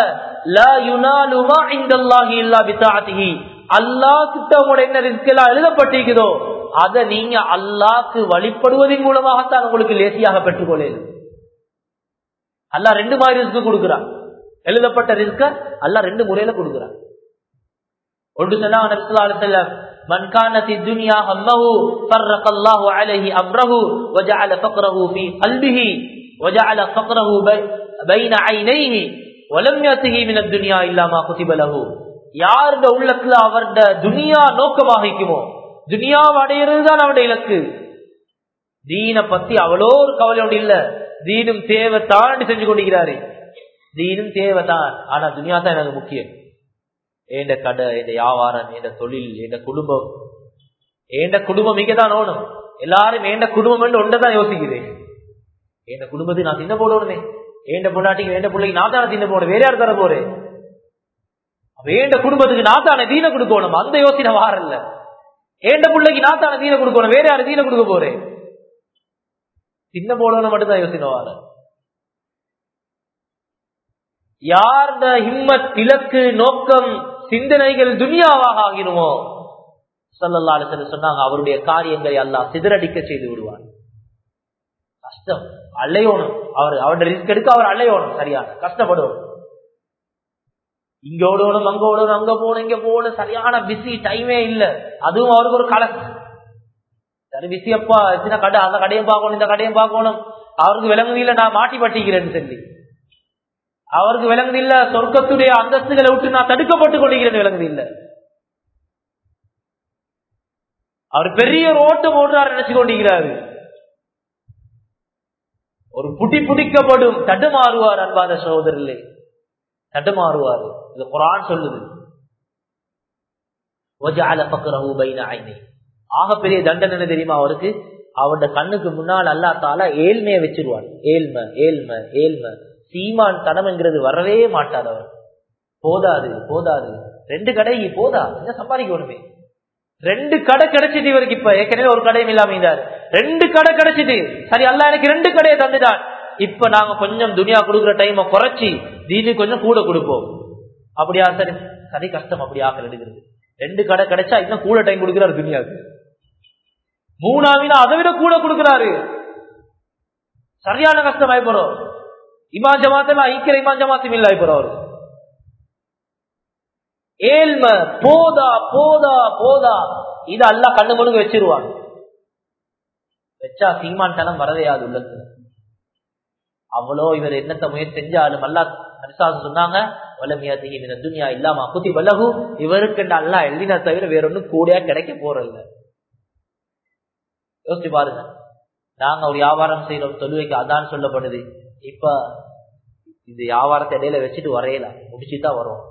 அல்லா கிட்ட உங்களோட என்ன ரிஸ்க் எல்லாம் எழுதப்பட்டிருக்குதோ அதை நீங்க அல்லாக்கு வழிபடுவதன் மூலமாகத்தான் உங்களுக்கு லேசியாக பெற்றுக்கொள்ளு அல்லா ரெண்டு மாதிரி ரிஸ்க் கொடுக்கிறான் எழுதப்பட்ட ரிஸ்க அல்லா ரெண்டு முறையில கொடுக்கிறான் ஒன்று சொன்னாங்க من كانت الدنيا همه فرق الله عليه امره وجعل فقره في قلبه وجعل فقره بين عينيه ولم يته من الدنيا الا ما كتب له யாருடைய உள்ளத்துல அவருடைய துனியா நோக்கமாக இருக்குமோ துனியாவை அடையிறது தான் அவருடைய இலக்கு தீன பத்தி அவ்வளோ ஒரு கவலை ஒன்று இல்ல தீனும் தேவை தான் செஞ்சு கொண்டிருக்கிறாரு தீனும் தேவை தான் ஆனா துனியா தான் எனக்கு முக்கியம் ஏண்ட கடை எந்த வியாபாரம் எந்த தொழில் எந்த குடும்பம் ஏண்ட குடும்பம் இங்க தான் ஓணும் எல்லாரும் ஏண்ட குடும்பம் ஒன்றதான் யோசிக்கிறேன் என் குடும்பத்துக்கு நான் தின்ன போடணுமே ஏண்ட பொண்டாட்டிக்கு வேண்ட பிள்ளைக்கு நான் தானே தின்ன போட வேற யார் தர போறேன் வேண்ட குடும்பத்துக்கு நான் தானே தீன கொடுக்கணும் அந்த யோசனை வாரல்ல ஏண்ட பிள்ளைக்கு நான் தானே தீன கொடுக்கணும் வேற யாரு தீன கொடுக்க போறேன் தின்ன போடணும் மட்டும் தான் யோசனை வார யார்த ஹிம்மத் இலக்கு நோக்கம் சிந்தனைகள் துனியாவாக ஆகிருமோ சொல்லல்லாடு சொன்னாங்க அவருடைய காரியங்களை எல்லாம் சிதறடிக்க செய்து விடுவார் கஷ்டம் அலையோணும் அவர் அவருடைய ரிஸ்க் எடுக்க அவர் அலையோணும் சரியான கஷ்டப்படுவோம் இங்க ஓடணும் அங்க ஓடணும் அங்க போகணும் இங்க போகணும் சரியான பிஸி டைமே இல்ல அதுவும் அவருக்கு ஒரு கலக்கு சரி பிஸியப்பா சின்ன கடை அந்த கடையும் பார்க்கணும் இந்த கடையும் பார்க்கணும் அவருக்கு விளங்குது இல்ல நான் மாட்டி பட்டிக்கிறேன்னு சொல்லி அவருக்கு விளங்குது இல்ல சொர்க்கத்துடைய அந்தஸ்துகளை விட்டு நான் தடுக்கப்பட்டு கொண்டிருக்கிறேன் விளங்குது இல்ல அவர் பெரிய ரோட்டம் ஓடுறாரு நினைச்சு கொண்டிருக்கிறாரு ஒரு புடி புடிக்கப்படும் தடுமாறுவார் அன்பாத சகோதரர்களே தடுமாறுவார் இது குரான் சொல்லுது ஆகப்பெரிய தண்டனை என்ன தெரியுமா அவருக்கு அவருடைய கண்ணுக்கு முன்னால் அல்லா தால ஏழ்மையை வச்சிருவார் ஏழ்மை ஏழ்மை ஏழ்மை சீமான் தனம்ங்கிறது வரவே மாட்டார் அவர் போதாது போதாது ரெண்டு கடை போதா என்ன சம்பாதிக்கணுமே ரெண்டு கடை கிடைச்சிட்டு இவருக்கு இப்ப ஏற்கனவே ஒரு கடையும் இல்லாம இருந்தாரு ரெண்டு கடை கிடைச்சிட்டு சரி அல்ல எனக்கு ரெண்டு கடையை தந்துட்டான் இப்ப நாங்க கொஞ்சம் துணியா கொடுக்குற டைமை குறைச்சி தீனி கொஞ்சம் கூட கொடுப்போம் அப்படியா சரி சரி கஷ்டம் அப்படி ஆக்கல் எடுக்கிறது ரெண்டு கடை கிடைச்சா இன்னும் கூட டைம் கொடுக்கிறாரு துணியாவுக்கு மூணாவினா அதை விட கூட கொடுக்கிறாரு சரியான கஷ்டம் ஆயிப்போறோம் இமா ஜமாத்தெல்லாம் ஐக்கிய இமா ஜமாத்தும் இல்ல ஆயிப்போறோம் அவரு ஏழ்ம போதா போதா போதா இது அல்ல கண்ணு முழுங்க வச்சிருவான் வச்சா சீமான் தனம் வரதையாது உள்ளது அவ்வளோ இவர் என்னத்த முயற்சி செஞ்சாலும் அல்லா அரிசாசம் சொன்னாங்க வல்லமியாத்தி இந்த துனியா இல்லாம குத்தி வல்லகு இவருக்கு அல்லா எழுதின தவிர வேற ஒன்றும் கூடையா கிடைக்க போறதில்ல யோசிச்சு பாருங்க நாங்க ஒரு வியாபாரம் செய்யறோம் தொழுவைக்கு அதான் சொல்லப்படுது இப்ப இந்த வியாபாரத்தை இடையில வச்சுட்டு வரையலாம் முடிச்சுதான் வரும்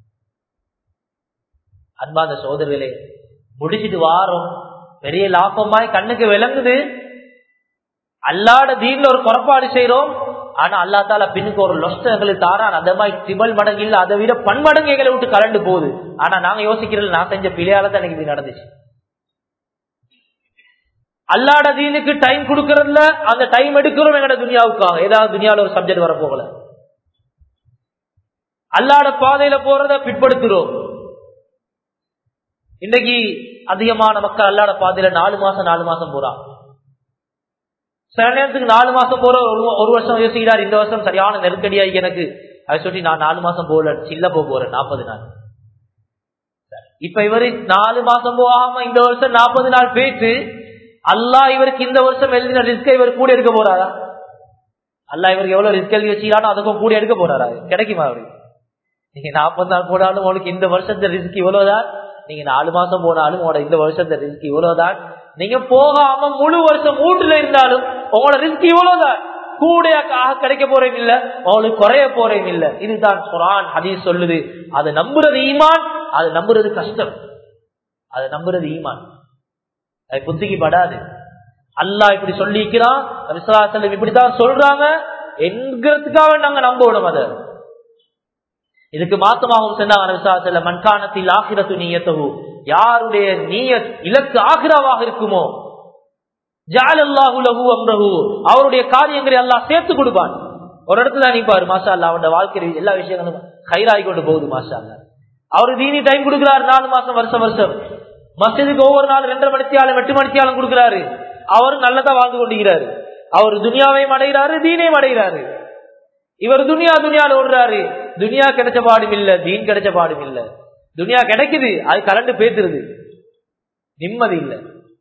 அன்பாந்த சோதர்களே முடிச்சிட்டு வாரோம் பெரிய லாபமாய் கண்ணுக்கு விளங்குது அல்லாட தீன்ல ஒரு குறப்பாடு செய்யறோம் ஆனா அல்லா தால பின்னுக்கு ஒரு லொஸ்ட் எங்களுக்கு தாரான் அந்த மாதிரி திபல் மடங்கு இல்ல அதை விட பன்மடங்கு எங்களை விட்டு கலண்டு போகுது ஆனா நாங்க யோசிக்கிறது நான் செஞ்ச பிள்ளையால தான் எனக்கு இது நடந்துச்சு அல்லாட தீனுக்கு டைம் கொடுக்கறதுல அந்த டைம் எடுக்கிறோம் எங்கட துனியாவுக்காக ஏதாவது துனியால ஒரு சப்ஜெக்ட் வர போகல அல்லாட பாதையில போறத பிற்படுத்துறோம் இன்னைக்கு அதிகமான மக்கள் அல்லாட பாதையில நாலு மாசம் நாலு மாசம் போறான் சில நேரத்துக்கு நாலு மாசம் போற ஒரு வருஷம் யோசிக்கிறார் இந்த வருஷம் சரியான நெருக்கடியா எனக்கு அதை சொல்லி நான் நாலு மாசம் போகல சில்ல போக போறேன் நாற்பது நாள் இப்ப இவரு நாலு மாசம் போகாம இந்த வருஷம் நாற்பது நாள் போயிட்டு அல்லா இவருக்கு இந்த வருஷம் எழுதின ரிஸ்க இவர் கூட எடுக்க போறாரா அல்லா இவருக்கு எவ்வளவு ரிஸ்க் எழுதி வச்சுக்கிறானோ அதுக்கும் கூட எடுக்க போறாரா கிடைக்குமா அவருக்கு நீங்க நாற்பது நாள் போனாலும் உங்களுக்கு இந்த வருஷத்து ரிஸ்க் இவ்வளவுதான் நீங்க நாலு மாசம் போனாலும் உங்களோட இந்த வருஷத்து ரிஸ்க் இவ்வளவுதான் நீங்க போகாம முழு வருஷம் மூட்டுல இருந்தாலும் உங்களோட ரிஸ்க் இவ்வளவுதான் கூட கிடைக்க போறேன் இல்ல உங்களுக்கு குறைய போறேன் இல்ல இதுதான் குரான் ஹதீஸ் சொல்லுது அதை நம்புறது ஈமான் அது நம்புறது கஷ்டம் அதை நம்புறது ஈமான் அது புத்திக்கு படாது அல்லா இப்படி சொல்லிக்கிறான் இப்படித்தான் சொல்றாங்க என்கிறதுக்காக நாங்க நம்பணும் அதை இதுக்கு மாத்தமாகவும் சொன்னாங்க மண்காணத்தில் ஆகிரத்து நீயத்தகு யாருடைய நீய இலக்கு ஆகிராவாக இருக்குமோ ஜால் அல்லாஹு அம்ரஹு அவருடைய காரியங்களை எல்லாம் சேர்த்து கொடுப்பான் ஒரு இடத்துல நிப்பாரு மாஷா அல்லா அவனோட வாழ்க்கையில் எல்லா விஷயங்களும் கைராகி கொண்டு போகுது மாஷா அல்லா அவரு தீனி டைம் கொடுக்கிறாரு நாலு மாசம் வருஷம் வருஷம் மசிதுக்கு ஒவ்வொரு நாள் ரெண்டரை மணித்தியாலும் எட்டு மணித்தியாலும் கொடுக்கிறாரு அவரு நல்லதா வாழ்ந்து கொண்டிருக்கிறாரு அவர் துனியாவையும் அடைகிறாரு தீனையும் அடைகிறாரு இவர் துனியா துனியால ஓடுறாரு துனியா கிடைச்ச பாடும் இல்ல தீன் கிடைச்ச பாடும் இல்ல துனியா கிடைக்குது அது கலண்டு பேத்துருது நிம்மதி இல்ல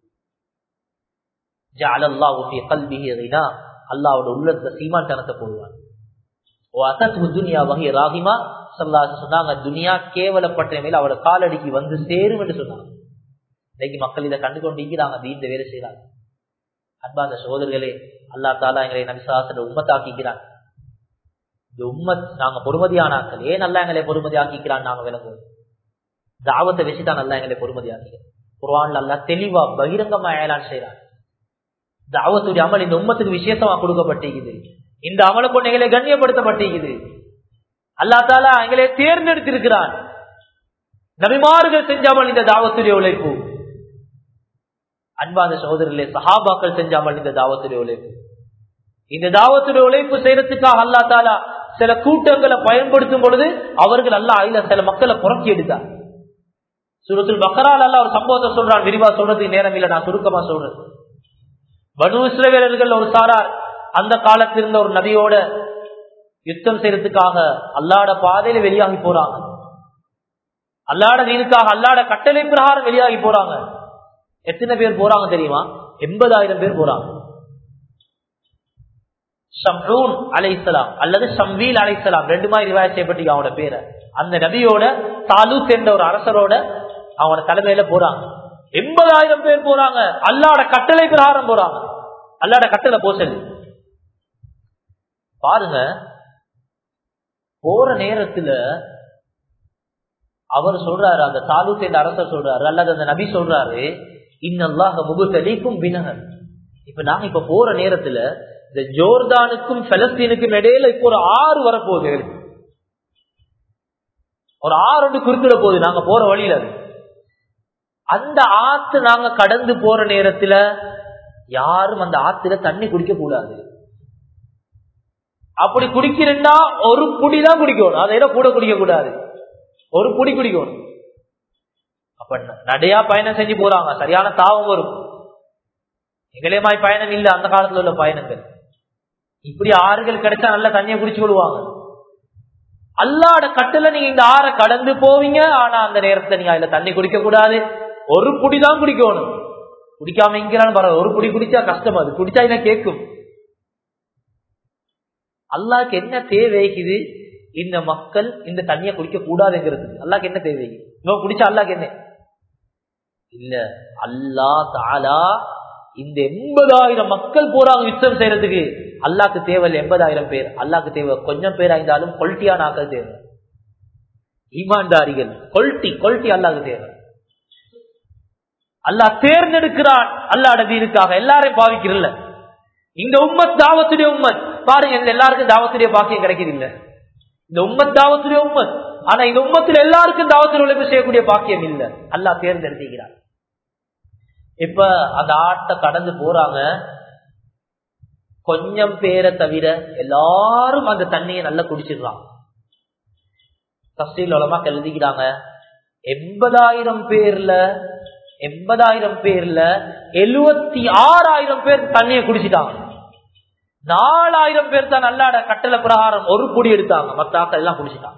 அல்லாவோட உள்ளத்துல சீமான்தனத்தை போடுவான் துனியா வகை ராகிமா சொன்னாங்க துனியா கேவலப்பட்ட மேல அவளோட காலடிக்கு வந்து சேரும் என்று சொன்னாங்க இன்னைக்கு மக்கள் இதை கண்டு கொண்டிருக்கிறாங்க தீந்த வேலை செய்யறாங்க அன்பாந்த சோதர்களே அல்லா தாலா எங்களை நபிசாசன உம்மத்தாக்கிக்கிறான் இந்த உம்மத் நாங்க பொறுமதியானாக்கள் ஏன் நல்லா எங்களை பொறுமதி ஆக்கிக்கிறான் நாங்க விளங்குவோம் தாவத்தை வச்சுதான் நல்லா எங்களை பொறுமதி ஆக்கிக்கிறோம் குர்வான்ல அல்லா தெளிவா பகிரங்கமா ஏலான் செய்யறான் தாவத்துடைய அமல் இந்த உம்மத்துக்கு விசேஷமா கொடுக்கப்பட்டிருக்குது இந்த அமலை கொண்டு எங்களை கண்ணியப்படுத்தப்பட்டிருக்குது அல்லா தாலா எங்களை தேர்ந்தெடுத்திருக்கிறான் நபிமார்கள் செஞ்சாமல் இந்த தாவத்துடைய உழைப்பு அன்பான சகோதரர்களே சஹாபாக்கள் செஞ்சாமல் இந்த தாவத்துடைய உழைப்பு இந்த தாவத்துடைய உழைப்பு செய்யறதுக்காக அல்லா தாலா சில கூட்டங்களை பயன்படுத்தும் பொழுது அவர்கள் அல்ல இல்ல சில மக்களை புறக்கி எடுத்தார் சுரத்தில் பக்கரால் அல்ல ஒரு சம்பவத்தை சொல்றான் விரிவா சொல்றதுக்கு நேரம் இல்லை நான் சுருக்கமா சொல்றேன் பனு இஸ்ரவேலர்கள் ஒரு சாரார் அந்த காலத்தில் இருந்த ஒரு நதியோட யுத்தம் செய்யறதுக்காக அல்லாட பாதையில வெளியாகி போறாங்க அல்லாட வீணுக்காக அல்லாட கட்டளை பிரகாரம் வெளியாகி போறாங்க எத்தனை பேர் போறாங்க தெரியுமா எண்பதாயிரம் பேர் போறாங்க ஷம்ரூன் அலைசலாம் அல்லது ஷம்வீல் அலைசலாம் ரெண்டு மாதிரி ரிவாய் செய்யப்பட்டு அவனோட பேரை அந்த நபியோட தாலூத் என்ற ஒரு அரசரோட அவனோட தலைமையில போறாங்க எண்பதாயிரம் பேர் போறாங்க அல்லாட கட்டளை பிரகாரம் போறாங்க அல்லாட கட்டளை போசல் பாருங்க போற நேரத்துல அவர் சொல்றாரு அந்த தாலூத் என்ற அரசர் சொல்றாரு அல்லது அந்த நபி சொல்றாரு இன்னல்லாக முகுத்தலிக்கும் பினகர் இப்ப நாங்க இப்ப போற நேரத்துல இந்த ஜோர்தானுக்கும் பலஸ்தீனுக்கும் இடையில இப்போ ஒரு ஆறு வரப்போகுது ஒரு ஆறு ஒன்று குறுக்கிட போகுது நாங்க போற வழியில அது அந்த ஆத்து நாங்க கடந்து போற நேரத்துல யாரும் அந்த ஆத்துல தண்ணி குடிக்க கூடாது அப்படி குடிக்கிறா ஒரு புடிதான் குடிக்கணும் அதை விட கூட குடிக்க கூடாது ஒரு புடி குடிக்கணும் அப்ப நடையா பயணம் செஞ்சு போறாங்க சரியான தாவம் வரும் எங்களேமாய் பயணம் இல்ல அந்த காலத்துல உள்ள பயணங்கள் இப்படி ஆறுகள் கிடைச்சா நல்ல தண்ணியை குடிச்சு கொள்வாங்க அல்லாட கட்டுல நீங்க இந்த ஆற கடந்து போவீங்க ஆனா அந்த நேரத்துல நீங்க அதுல தண்ணி குடிக்க கூடாது ஒரு புடி தான் குடிக்கணும் குடிக்காம இங்கிறான்னு பரவாயில்ல ஒரு புடி குடிச்சா கஷ்டம் அது குடிச்சா என்ன கேட்கும் அல்லாக்கு என்ன தேவைக்குது இந்த மக்கள் இந்த தண்ணியை குடிக்க கூடாதுங்கிறது அல்லாக்கு என்ன தேவை இவன் குடிச்சா அல்லாக்கு என்ன இல்ல அல்லா தாலா இந்த எண்பதாயிரம் மக்கள் போறாங்க யுத்தம் செய்யறதுக்கு அல்லாக்கு தேவை எண்பதாயிரம் பேர் அல்லாக்கு தேவை கொஞ்சம் பேர் ஆயிருந்தாலும் கொல்ட்டியான ஆக்கள் தேவை ஈமான்தாரிகள் கொல்ட்டி கொல்ட்டி அல்லாக்கு தேவை அல்லாஹ் தேர்ந்தெடுக்கிறான் அல்லாட தீனுக்காக எல்லாரையும் பாவிக்கிறல்ல இந்த உம்மத் தாவத்துடைய உம்மத் பாருங்க இந்த எல்லாருக்கும் தாவத்துடைய பாக்கியம் கிடைக்குது இல்ல இந்த உம்மத் தாவத்துடைய உம்மத் ஆனா இந்த உம்மத்துல எல்லாருக்கும் தாவத்தில் உழைப்பு செய்யக்கூடிய பாக்கியம் இல்ல அல்லாஹ் தேர்ந்தெடுத்துக்கிறான் இப்ப அந்த ஆட்டை கடந்து போறாங்க கொஞ்சம் பேரை தவிர எல்லாரும் அந்த தண்ணியை நல்லா குடிச்சிடுறாங்க தஸ்டீல் உலமா எழுதிக்கிறாங்க எண்பதாயிரம் பேர்ல எண்பதாயிரம் பேர்ல எழுவத்தி ஆறாயிரம் பேர் தண்ணியை குடிச்சிட்டாங்க நாலாயிரம் பேர் தான் நல்லாட கட்டளை பிரகாரம் ஒரு குடி எடுத்தாங்க மத்த ஆக்கள் எல்லாம் குடிச்சிட்டாங்க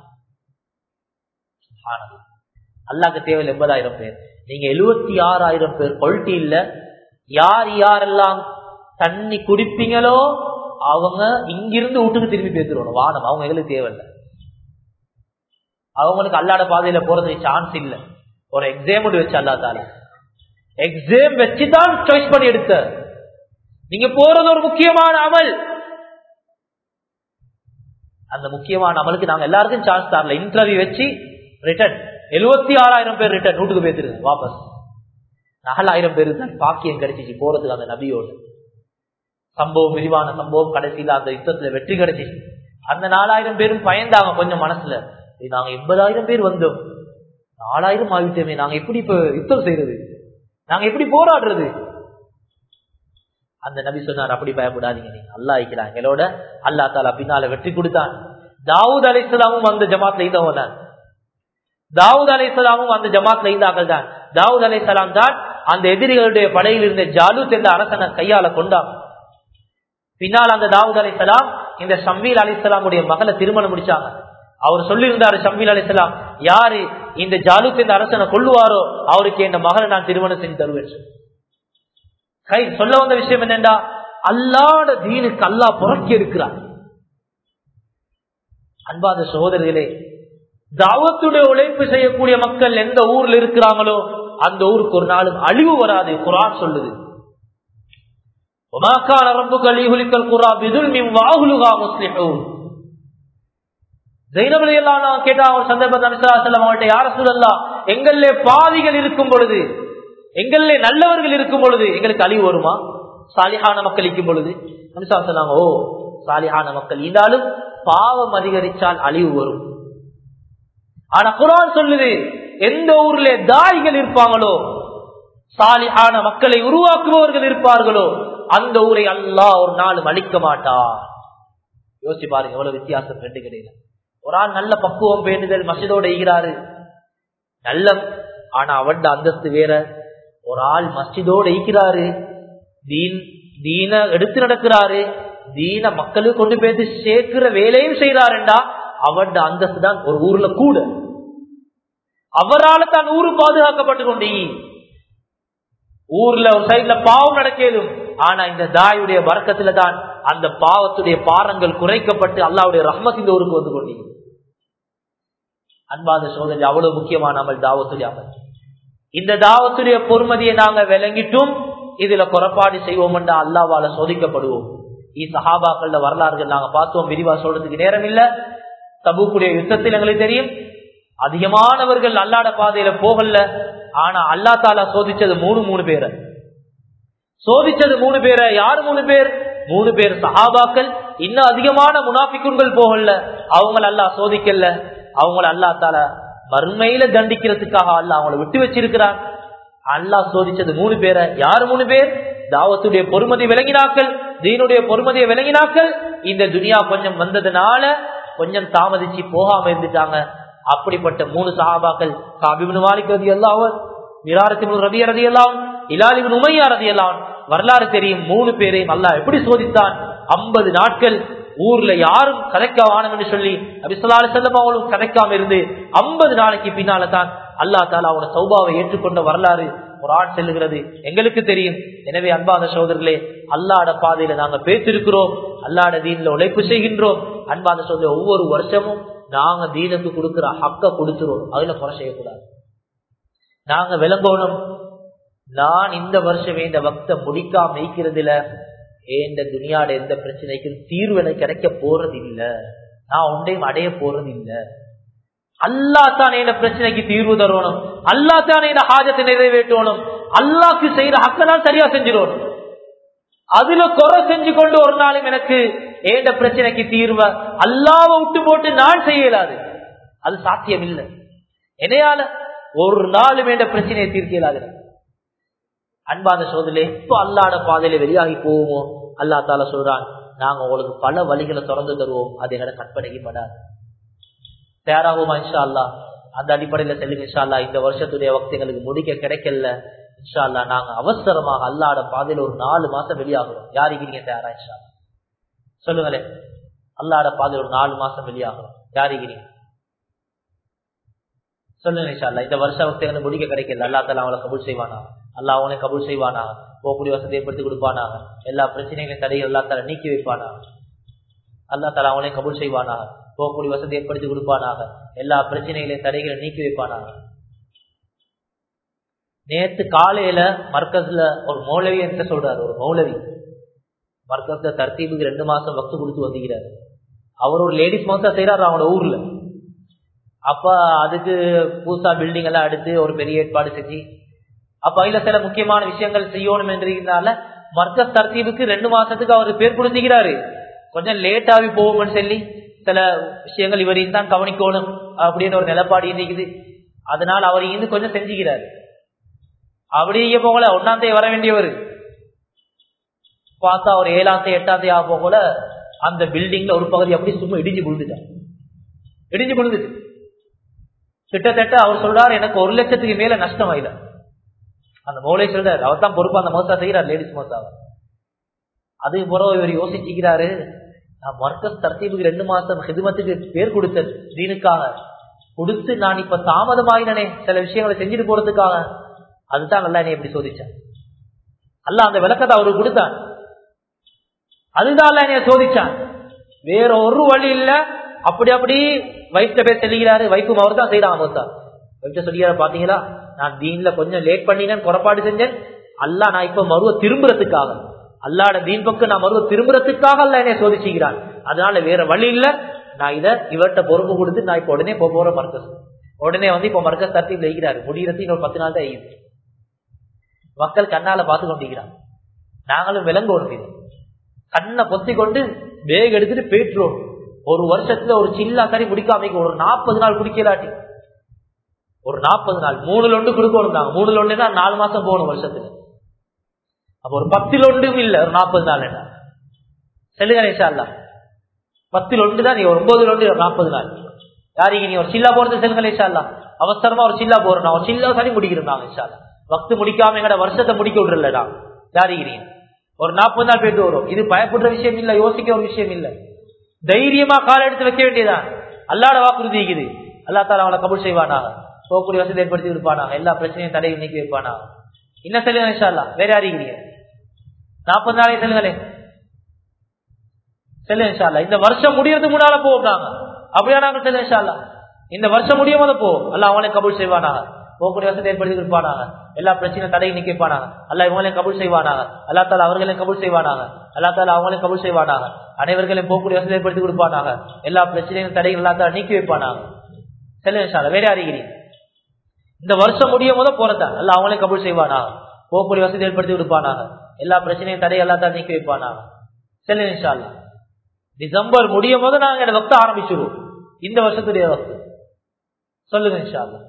அல்லாக்கு தேவையில் எண்பதாயிரம் பேர் நீங்க எழுவத்தி ஆறாயிரம் பேர் கொல்ட்டி இல்ல யார் யாரெல்லாம் தண்ணி குடிப்பீங்களோ அவங்க இங்கிருந்து வீட்டுக்கு திரும்பி பேசிடுவாங்க வானம் அவங்க எங்களுக்கு தேவையில்லை அவங்களுக்கு அல்லாட பாதையில போறதுக்கு சான்ஸ் இல்ல ஒரு எக்ஸாம் வச்சு அல்லாதால எக்ஸாம் வச்சுதான் சாய்ஸ் பண்ணி எடுத்த நீங்க போறது ஒரு முக்கியமான அமல் அந்த முக்கியமான அமலுக்கு நாங்க எல்லாருக்கும் சான்ஸ் தரல இன்டர்வியூ வச்சு ரிட்டர்ன் எழுபத்தி ஆறாயிரம் பேர் ரிட்டர்ன் வீட்டுக்கு பேசிருங்க வாபஸ் நாலாயிரம் பேர் தான் பாக்கியம் கிடைச்சிச்சு போறதுக்கு அந்த நபியோடு சம்பவம் விரிவான சம்பவம் கடைசியில அந்த யுத்தத்துல வெற்றி கிடைச்சிச்சு அந்த நாலாயிரம் பேரும் பயந்தாங்க கொஞ்சம் மனசுல நாங்க எண்பதாயிரம் பேர் வந்தோம் நாலாயிரம் ஆகிட்டோமே நாங்க எப்படி இப்ப யுத்தம் செய்யறது நாங்க எப்படி போராடுறது அந்த நபி சொன்னார் அப்படி பயப்படாதீங்க நீங்க அல்லா இருக்கிறாங்க எங்களோட அல்லா தாலா பின்னால வெற்றி கொடுத்தான் தாவூத் அலிஸ்லாமும் அந்த ஜமாத்ல இருந்தவங்க தான் தாவூத் அலிஸ்லாமும் அந்த ஜமாத்ல இருந்தார்கள் தான் தாவூத் அலிஸ்லாம் தான் அந்த எதிரிகளுடைய படையில் இருந்த ஜாலூத் என்ற அரசனை கையால கொண்டாங்க பின்னால் அந்த தாவூத் அலிஸ்லாம் இந்த ஷம்பீல் அலிஸ்லாமுடைய மகளை திருமணம் முடிச்சாங்க அவர் சொல்லியிருந்தாரு ஷம்பீல் அலிஸ்லாம் யாரு இந்த ஜாலூத் என்ற அரசனை கொள்ளுவாரோ அவருக்கு என் மகளை நான் திருமணம் செஞ்சு தருவேன் கை சொல்ல வந்த விஷயம் என்னண்டா அல்லாட தீனுக்கு அல்லா புறக்கி இருக்கிறார் அன்பாத சகோதரர்களே தாவத்துடைய உழைப்பு செய்யக்கூடிய மக்கள் எந்த ஊர்ல இருக்கிறாங்களோ அந்த ஊருக்கு ஒரு நாளும் அழிவு வராது குரான் சொல்லுது எங்களே பாதிகள் இருக்கும் பொழுது எங்களே நல்லவர்கள் இருக்கும் பொழுது எங்களுக்கு அழிவு வருமா சாலிஹான மக்கள் இருக்கும் பொழுது சொன்னாங்க ஓ சாலிஹான மக்கள் இருந்தாலும் பாவம் அதிகரிச்சால் அழிவு வரும் ஆனா குரான் சொல்லுது எந்த ஊர்ல தாய்கள் இருப்பாங்களோ சாலிஹான மக்களை உருவாக்குபவர்கள் இருப்பார்களோ அந்த ஊரை அல்லா ஒரு நாளும் அழிக்க மாட்டார் யோசிச்சு பாருங்க எவ்வளவு வித்தியாசம் ரெண்டு கிடையாது ஒரு ஆள் நல்ல பக்குவம் பேணுதல் மசிதோட ஈகிறாரு நல்ல ஆனா அவன் அந்தஸ்து வேற ஒரு ஆள் மஸ்ஜிதோடு ஈக்கிறாரு தீன் தீன எடுத்து நடக்கிறாரு தீன மக்களுக்கு கொண்டு போய் சேர்க்கிற வேலையும் செய்யறாருண்டா அவன் அந்தஸ்து தான் ஒரு ஊர்ல கூட அவரால் தான் ஊரு பாதுகாக்கப்பட்டு கொண்டீ ஊர்ல ஒரு சைட்ல பாவம் நடக்கலும் ஆனா இந்த தாயுடைய வர்க்கத்துல தான் அந்த பாவத்துடைய பாரங்கள் குறைக்கப்பட்டு அல்லாவுடைய ரஹ்மத் இந்த ஊருக்கு வந்து கொண்டீங்க அன்பாத சோதனை அவ்வளவு முக்கியமான அமல் தாவத்துடைய அமல் இந்த தாவத்துடைய பொறுமதியை நாங்க விளங்கிட்டும் இதுல குறைபாடு செய்வோம் என்றா அல்லாவால சோதிக்கப்படுவோம் சஹாபாக்கள வரலாறுகள் நாங்க பார்த்தோம் விரிவா சொல்றதுக்கு நேரம் இல்ல தபுக்குடைய யுத்தத்தில் எங்களுக்கு தெரியும் அதிகமானவர்கள் அல்லாட பாதையில போகல ஆனா அல்லா தாலா சோதிச்சது மூணு மூணு பேரை சோதிச்சது மூணு பேரை யாரு மூணு பேர் மூணு பேர் சஹாபாக்கள் இன்னும் அதிகமான முனாபிக்குன்கள் போகல அவங்கள அல்லா சோதிக்கல அவங்கள அல்லா தாலா மறுமையில தண்டிக்கிறதுக்காக அல்ல அவங்கள விட்டு வச்சிருக்கிறான் அல்லா சோதிச்சது மூணு பேரை யாரு மூணு பேர் தாவத்துடைய பொறுமதி விளங்கினாக்கள் தீனுடைய பொறுமதியை விளங்கினாக்கள் இந்த துனியா கொஞ்சம் வந்ததுனால கொஞ்சம் தாமதிச்சு போகாம இருந்துட்டாங்க அப்படிப்பட்ட மூணு சஹாபாக்கள் காபிபின் மாலிக் ரதி அல்லாவன் மிராரத்தின் ரவி ரதி அல்லாவன் இலாலிபின் உமையா ரதி அல்லாவன் வரலாறு தெரியும் மூணு பேரையும் அல்லாஹ் எப்படி சோதித்தான் ஐம்பது நாட்கள் ஊர்ல யாரும் கதைக்க வானம்னு சொல்லி அபிசலாலு செல்லம் அவங்களும் கதைக்காம இருந்து ஐம்பது நாளைக்கு பின்னால தான் அல்லா தாலா அவனோட சௌபாவை ஏற்றுக்கொண்ட வரலாறு ஒரு ஆண் செல்லுகிறது எங்களுக்கு தெரியும் எனவே அன்பான சோதர்களே அல்லாட பாதையில நாங்க பேசிருக்கிறோம் அல்லாட தீன்ல உழைப்பு செய்கின்றோம் அன்பான சோதரை ஒவ்வொரு வருஷமும் நாங்க தீனுக்கு கொடுக்கிற ஹக்க கொடுத்துருவோம் அதுல குறை செய்யக்கூடாது நாங்க விளங்கணும் நான் இந்த வருஷமே இந்த பக்த முடிக்காம வைக்கிறதுல ஏந்த துணியாட எந்த பிரச்சனைக்கும் தீர்வு எனக்கு கிடைக்க போறது இல்ல நான் ஒன்றையும் அடைய போறது இல்ல அல்லா தானே இந்த பிரச்சனைக்கு தீர்வு தரணும் அல்லா தானே இந்த ஹாஜத்தை நிறைவேற்றணும் அல்லாக்கு செய்யற ஹக்கனால் சரியா செஞ்சிடணும் அதுல குறை செஞ்சு கொண்டு ஒரு நாளும் எனக்கு ஏண்ட பிரச்சனைக்கு தீர்வ அல்லாவை விட்டு போட்டு நான் செய்யலாது அது சாத்தியம் இல்லை என்னையால ஒரு நாளும் என்ற பிரச்சனையை தீர்க்க இயலாது அன்பான சோதனை எப்ப அல்லாட பாதையில வெளியாகி போவோமோ அல்லா தால சொல்றான் நாங்க உங்களுக்கு பல வழிகளை திறந்து தருவோம் அது எங்கட கற்பனைக்கு படாது தயாராகுமா இன்ஷா அல்லா அந்த அடிப்படையில செல்லுங்க இன்ஷா அல்லா இந்த வருஷத்துடைய வக்தி எங்களுக்கு முடிக்க கிடைக்கல இன்ஷா அல்லா நாங்க அவசரமாக அல்லாட பாதையில ஒரு நாலு மாசம் வெளியாகிறோம் யாருக்கு நீங்க தயாரா இன்ஷா அல்லா? சொல்லுங்களேன் அல்லாட பாதையில ஒரு நாலு மாசம் வெளியாகிறோம் யாருக்கு நீங்க சொல்லுங்க இன்ஷா அல்லா இந்த வருஷ வக்தி எங்களுக்கு முடிக்க கிடைக்கல அல்லா தாலா அவளை கபூல் செய்வானா அல்லா அவனை கபூல் செய்வானா போகக்கூடிய வசதி ஏற்படுத்தி கொடுப்பானா எல்லா பிரச்சனைகளையும் தடைகள் அல்லா தாலா நீக்கி வைப்பானா அல்லா தாலா அவனை கபூல் செய்வானா போகக்கூடிய வசதி ஏற்படுத்தி கொடுப்பானாக எல்லா பிரச்சனைகளையும் தடைகளை நீக்கி வைப்பானாக நேத்து காலையில மர்க்கஸ்ல ஒரு மௌலவி என்று சொல்றாரு ஒரு மௌலவி மர்க்கஸ்ல தர்த்தீபுக்கு ரெண்டு மாசம் வக்து கொடுத்து வந்துக்கிறாரு அவர் ஒரு லேடிஸ் மோசா செய்யறாரு அவங்களோட ஊர்ல அப்ப அதுக்கு புதுசா பில்டிங் எல்லாம் எடுத்து ஒரு பெரிய ஏற்பாடு செஞ்சு அப்ப அதுல சில முக்கியமான விஷயங்கள் செய்யணும் என்றதுனால மர்க்கஸ் தர்த்தீபுக்கு ரெண்டு மாசத்துக்கு அவர் பேர் கொடுத்துக்கிறாரு கொஞ்சம் லேட் ஆகி போகும்னு சொல்லி சில விஷயங்கள் இவரையும் தான் கவனிக்கணும் அப்படின்னு ஒரு நிலப்பாடு இருக்குது அதனால அவர் இருந்து கொஞ்சம் செஞ்சுக்கிறாரு அப்படியே போகல ஒன்னாம் தேதி வர வேண்டியவர் பார்த்தா ஒரு ஏழாம் தேதி எட்டாம் தேதி ஆக போகல அந்த பில்டிங்ல ஒரு பகுதி அப்படி சும்மா இடிஞ்சு விழுந்துட்டான் இடிஞ்சு விழுந்துச்சு கிட்டத்தட்ட அவர் சொல்றாரு எனக்கு ஒரு லட்சத்துக்கு மேல நஷ்டம் ஆயில அந்த மோலை சொல்றாரு அவர் தான் பொறுப்பா அந்த மோசா செய்யறாரு லேடிஸ் மோசாவை அது பிறகு இவர் யோசிச்சுக்கிறாரு நான் மர்க்கஸ் தர்த்தீபுக்கு ரெண்டு மாசம் ஹிதுமத்துக்கு பேர் கொடுத்தேன் தீனுக்காக கொடுத்து நான் இப்ப தாமதமாயினே சில விஷயங்களை செஞ்சுட்டு போறதுக்காக அதுதான் நல்லா என்னை எப்படி சோதிச்சான் அல்ல அந்த விளக்கத்தை அவருக்கு கொடுத்தான் அதுதான் அல்ல என்னைய சோதிச்சான் வேற ஒரு வழி இல்ல அப்படி அப்படி வைஃப்ட பேர் சொல்லுகிறாரு வைஃபும் அவர் தான் செய்யறாங்க மோசா வைஃப்ட சொல்லியாரு பாத்தீங்களா நான் தீன்ல கொஞ்சம் லேட் பண்ணினேன் குறப்பாடு செஞ்சேன் அல்ல நான் இப்ப மறுவ திரும்புறதுக்காக அல்லாட தீன் பக்கம் நான் மறுவ திரும்புறதுக்காக அல்ல என்னை சோதிச்சுக்கிறான் அதனால வேற வழி இல்ல நான் இத இவர்கிட்ட பொறுப்பு கொடுத்து நான் இப்ப உடனே போக போற மர்க்கஸ் உடனே வந்து இப்ப மர்க்கஸ் தரத்தி வைக்கிறாரு முடிகிறது இன்னொரு பத்து நாள் தான் ஆயிடுச்சு மக்கள் கண்ணால பார்த்து கொண்டிருக்கிறாங்க நாங்களும் விளங்கணும் இது கண்ணை பொத்தி கொண்டு பேக் எடுத்துட்டு போயிட்டுருவோம் ஒரு வருஷத்துல ஒரு சில்லா கறி குடிக்காம ஒரு நாற்பது நாள் குடிக்கலாட்டி ஒரு நாற்பது நாள் மூணு லொண்டு கொடுக்கணும் நாங்க மூணு லொண்டுனா நாலு மாசம் போகணும் வருஷத்துல அப்ப ஒரு பத்து லொண்டும் இல்ல ஒரு நாற்பது நாள் என்ன சொல்லுங்க நிஷா பத்து லொண்டு தான் நீ ஒரு ஒன்பது லொண்டு ஒரு நாற்பது நாள் யாருக்கு நீ ஒரு சில்லா போறது சொல்லுங்க நிஷா அவசரமா ஒரு சில்லா போறோம் நான் ஒரு சில்லா சரி முடிக்கிறோம் நாங்க நிஷா வக்து முடிக்காம எங்கட வருஷத்தை முடிக்க விடுறல யாருக்கு ஒரு நாற்பது நாள் போயிட்டு வரும் இது பயப்படுற விஷயம் இல்ல யோசிக்க ஒரு விஷயம் இல்ல தைரியமா கால எடுத்து வைக்க வேண்டியதான் அல்லாட வாக்குறுதி இருக்குது அல்லா தால அவளை கபூல் செய்வானாக போகக்கூடிய வசதி ஏற்படுத்தி கொடுப்பானாங்க எல்லா பிரச்சனையும் தடையும் நீக்கி வைப்பானாங்க என்ன சொல்லுங்க இன்ஷால்லா வேற யாருக்கிறீங்க நாற்பது நாளைக்கு சொல்லுங்களே சொல்லுங்க இன்ஷால்லா இந்த வருஷம் முடியறதுக்கு முன்னால போவோம் நாங்க அப்படியா நாங்க சொல்லுங்க இன்ஷால்லா இந்த வருஷம் முடியும் போது போவோம் அல்ல அவனை கபூல் செய்வானாங்க போகக்கூடிய வசதி ஏற்படுத்தி கொடுப்பானாங்க எல்லா பிரச்சனையும் தடையும் நீக்கி வைப்பானாங்க அல்ல இவங்களையும் கபூல் செய்வானாங்க அல்லா தால அவர்களையும் கபூல் செய்வானாங்க அல்லா தால அவங்களையும் கபூல் செய்வானாங்க அனைவர்களையும் போகக்கூடிய வசதி ஏற்படுத்தி கொடுப்பானாங்க எல்லா பிரச்சனையும் தடையும் எல்லா தால நீக்கி வைப்பானாங்க சொல்லுங்க இன்ஷால்லா வேற யாருக்கிறீங்க இந்த வருஷம் முடியும் போது போறதா அல்ல அவங்களையும் கபூல் செய்வானாங்க போகக்கூடிய வசதி ஏற்படுத்தி கொடுப்பானாங்க எல்லா பிரச்சனையும் தடை எல்லாத்தான் நீக்கி வைப்பானாங்க சொல்லுங்க இன்ஷால்லா டிசம்பர் முடியும் போது நாங்க இந்த வக்த ஆரம்பிச்சிருவோம் இந்த வருஷத்துடைய வக்து சொல்லுங்க இன்ஷால்லா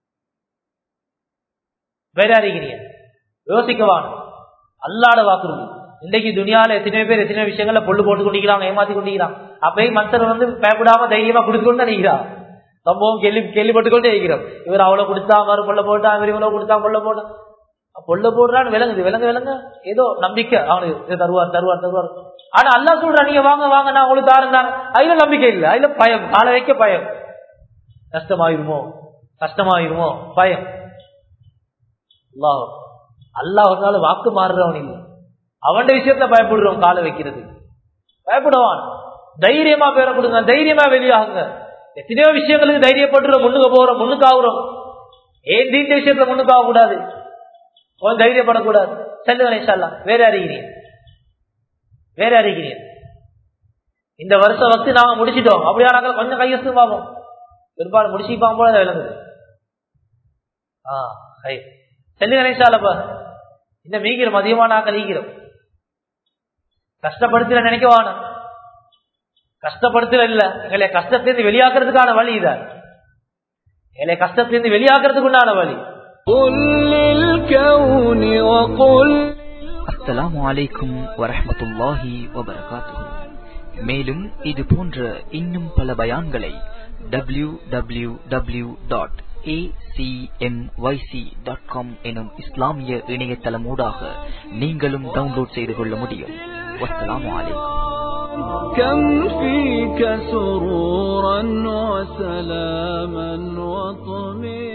வேற அறிகிறீங்க யோசிக்கவான அல்லாட வாக்குறுதி இன்றைக்கு துணியால எத்தனை பேர் எத்தனை விஷயங்கள பொண்ணு போட்டு கொண்டிருக்கிறாங்க ஏமாத்தி கொண்டிருக்கிறான் அப்பயும் மனுஷன் வந்து பயப்படாம தைரியமா கொடுத்துக்கொண்டு நினைக்கிறான் சம்பவம் கேள்வி கேள்விப்பட்டு கொண்டே இருக்கிறோம் இவர் அவ்வளவு கொடுத்தா மறு கொள்ள போட்டா இவர் இவ்வளவு கொடுத்தா கொள்ள போட்டா பொல்ல போடுறான்னு விளங்குது விளங்க விளங்க ஏதோ நம்பிக்கை அவனுக்கு இதை தருவார் தருவார் தருவார் ஆனா அல்லா சொல்ற நீங்க வாங்க வாங்க நான் உங்களுக்கு தாரேன் தாரேன் அதுல நம்பிக்கை இல்லை அதுல பயம் காலை வைக்க பயம் கஷ்டமாயிருமோ கஷ்டமாயிருமோ பயம் அல்லாஹ் அல்லாஹ் ஒரு நாள் வாக்கு மாறுறவன் இல்லை அவன் விஷயத்துல பயப்படுறோம் காலை வைக்கிறது பயப்படுவான் தைரியமா பேர கொடுங்க தைரியமா வெளியாகுங்க எத்தனையோ விஷயங்களுக்கு தைரியப்படுறோம் முன்னுக்கு போறோம் முன்னுக்கு ஆகுறோம் ஏன் தீண்ட விஷயத்துல முன்னுக்கு ஆக கூடாது கொஞ்சம் தைரியப்படக்கூடாது செல்லுங்க இன்ஷால்லாம் வேற அறிகிறீங்க வேற அறிகிறீங்க இந்த வருஷம் வச்சு நாங்க முடிச்சிட்டோம் அப்படியா நாங்கள் கொஞ்சம் கையெழுத்து பார்ப்போம் பெரும்பாலும் முடிச்சுப்பாங்க போல அதை விளங்குது ஆ ஹை செல்லுங்க இன்ஷால்லப்பா இந்த மீகிறோம் அதிகமான நாங்கள் ஈகிறோம் கஷ்டப்படுத்தல நினைக்க வாணும் கஷ்டப்படுத்தல இல்ல எங்களை கஷ்டத்திலிருந்து வெளியாக்குறதுக்கான வழி இதான் எங்களை கஷ்டத்திலிருந்து வெளியாக்குறதுக்கு உண்டான வழி قل للكون وقل அஸ்ஸலாமு அலைக்கும் வரஹ்மத்துல்லாஹி வபரகாத்துஹு மேலும் இது போன்ற இன்னும் பல பயான்களை W W W dot dot com எனும் இஸ்லாமிய இணையதளமூடாக நீங்களும் டவுன்லோட் செய்து கொள்ள முடியும் வஸ்ஸலாமு அலைக்கும் كم فيك سرورا وسلاما وطمئنا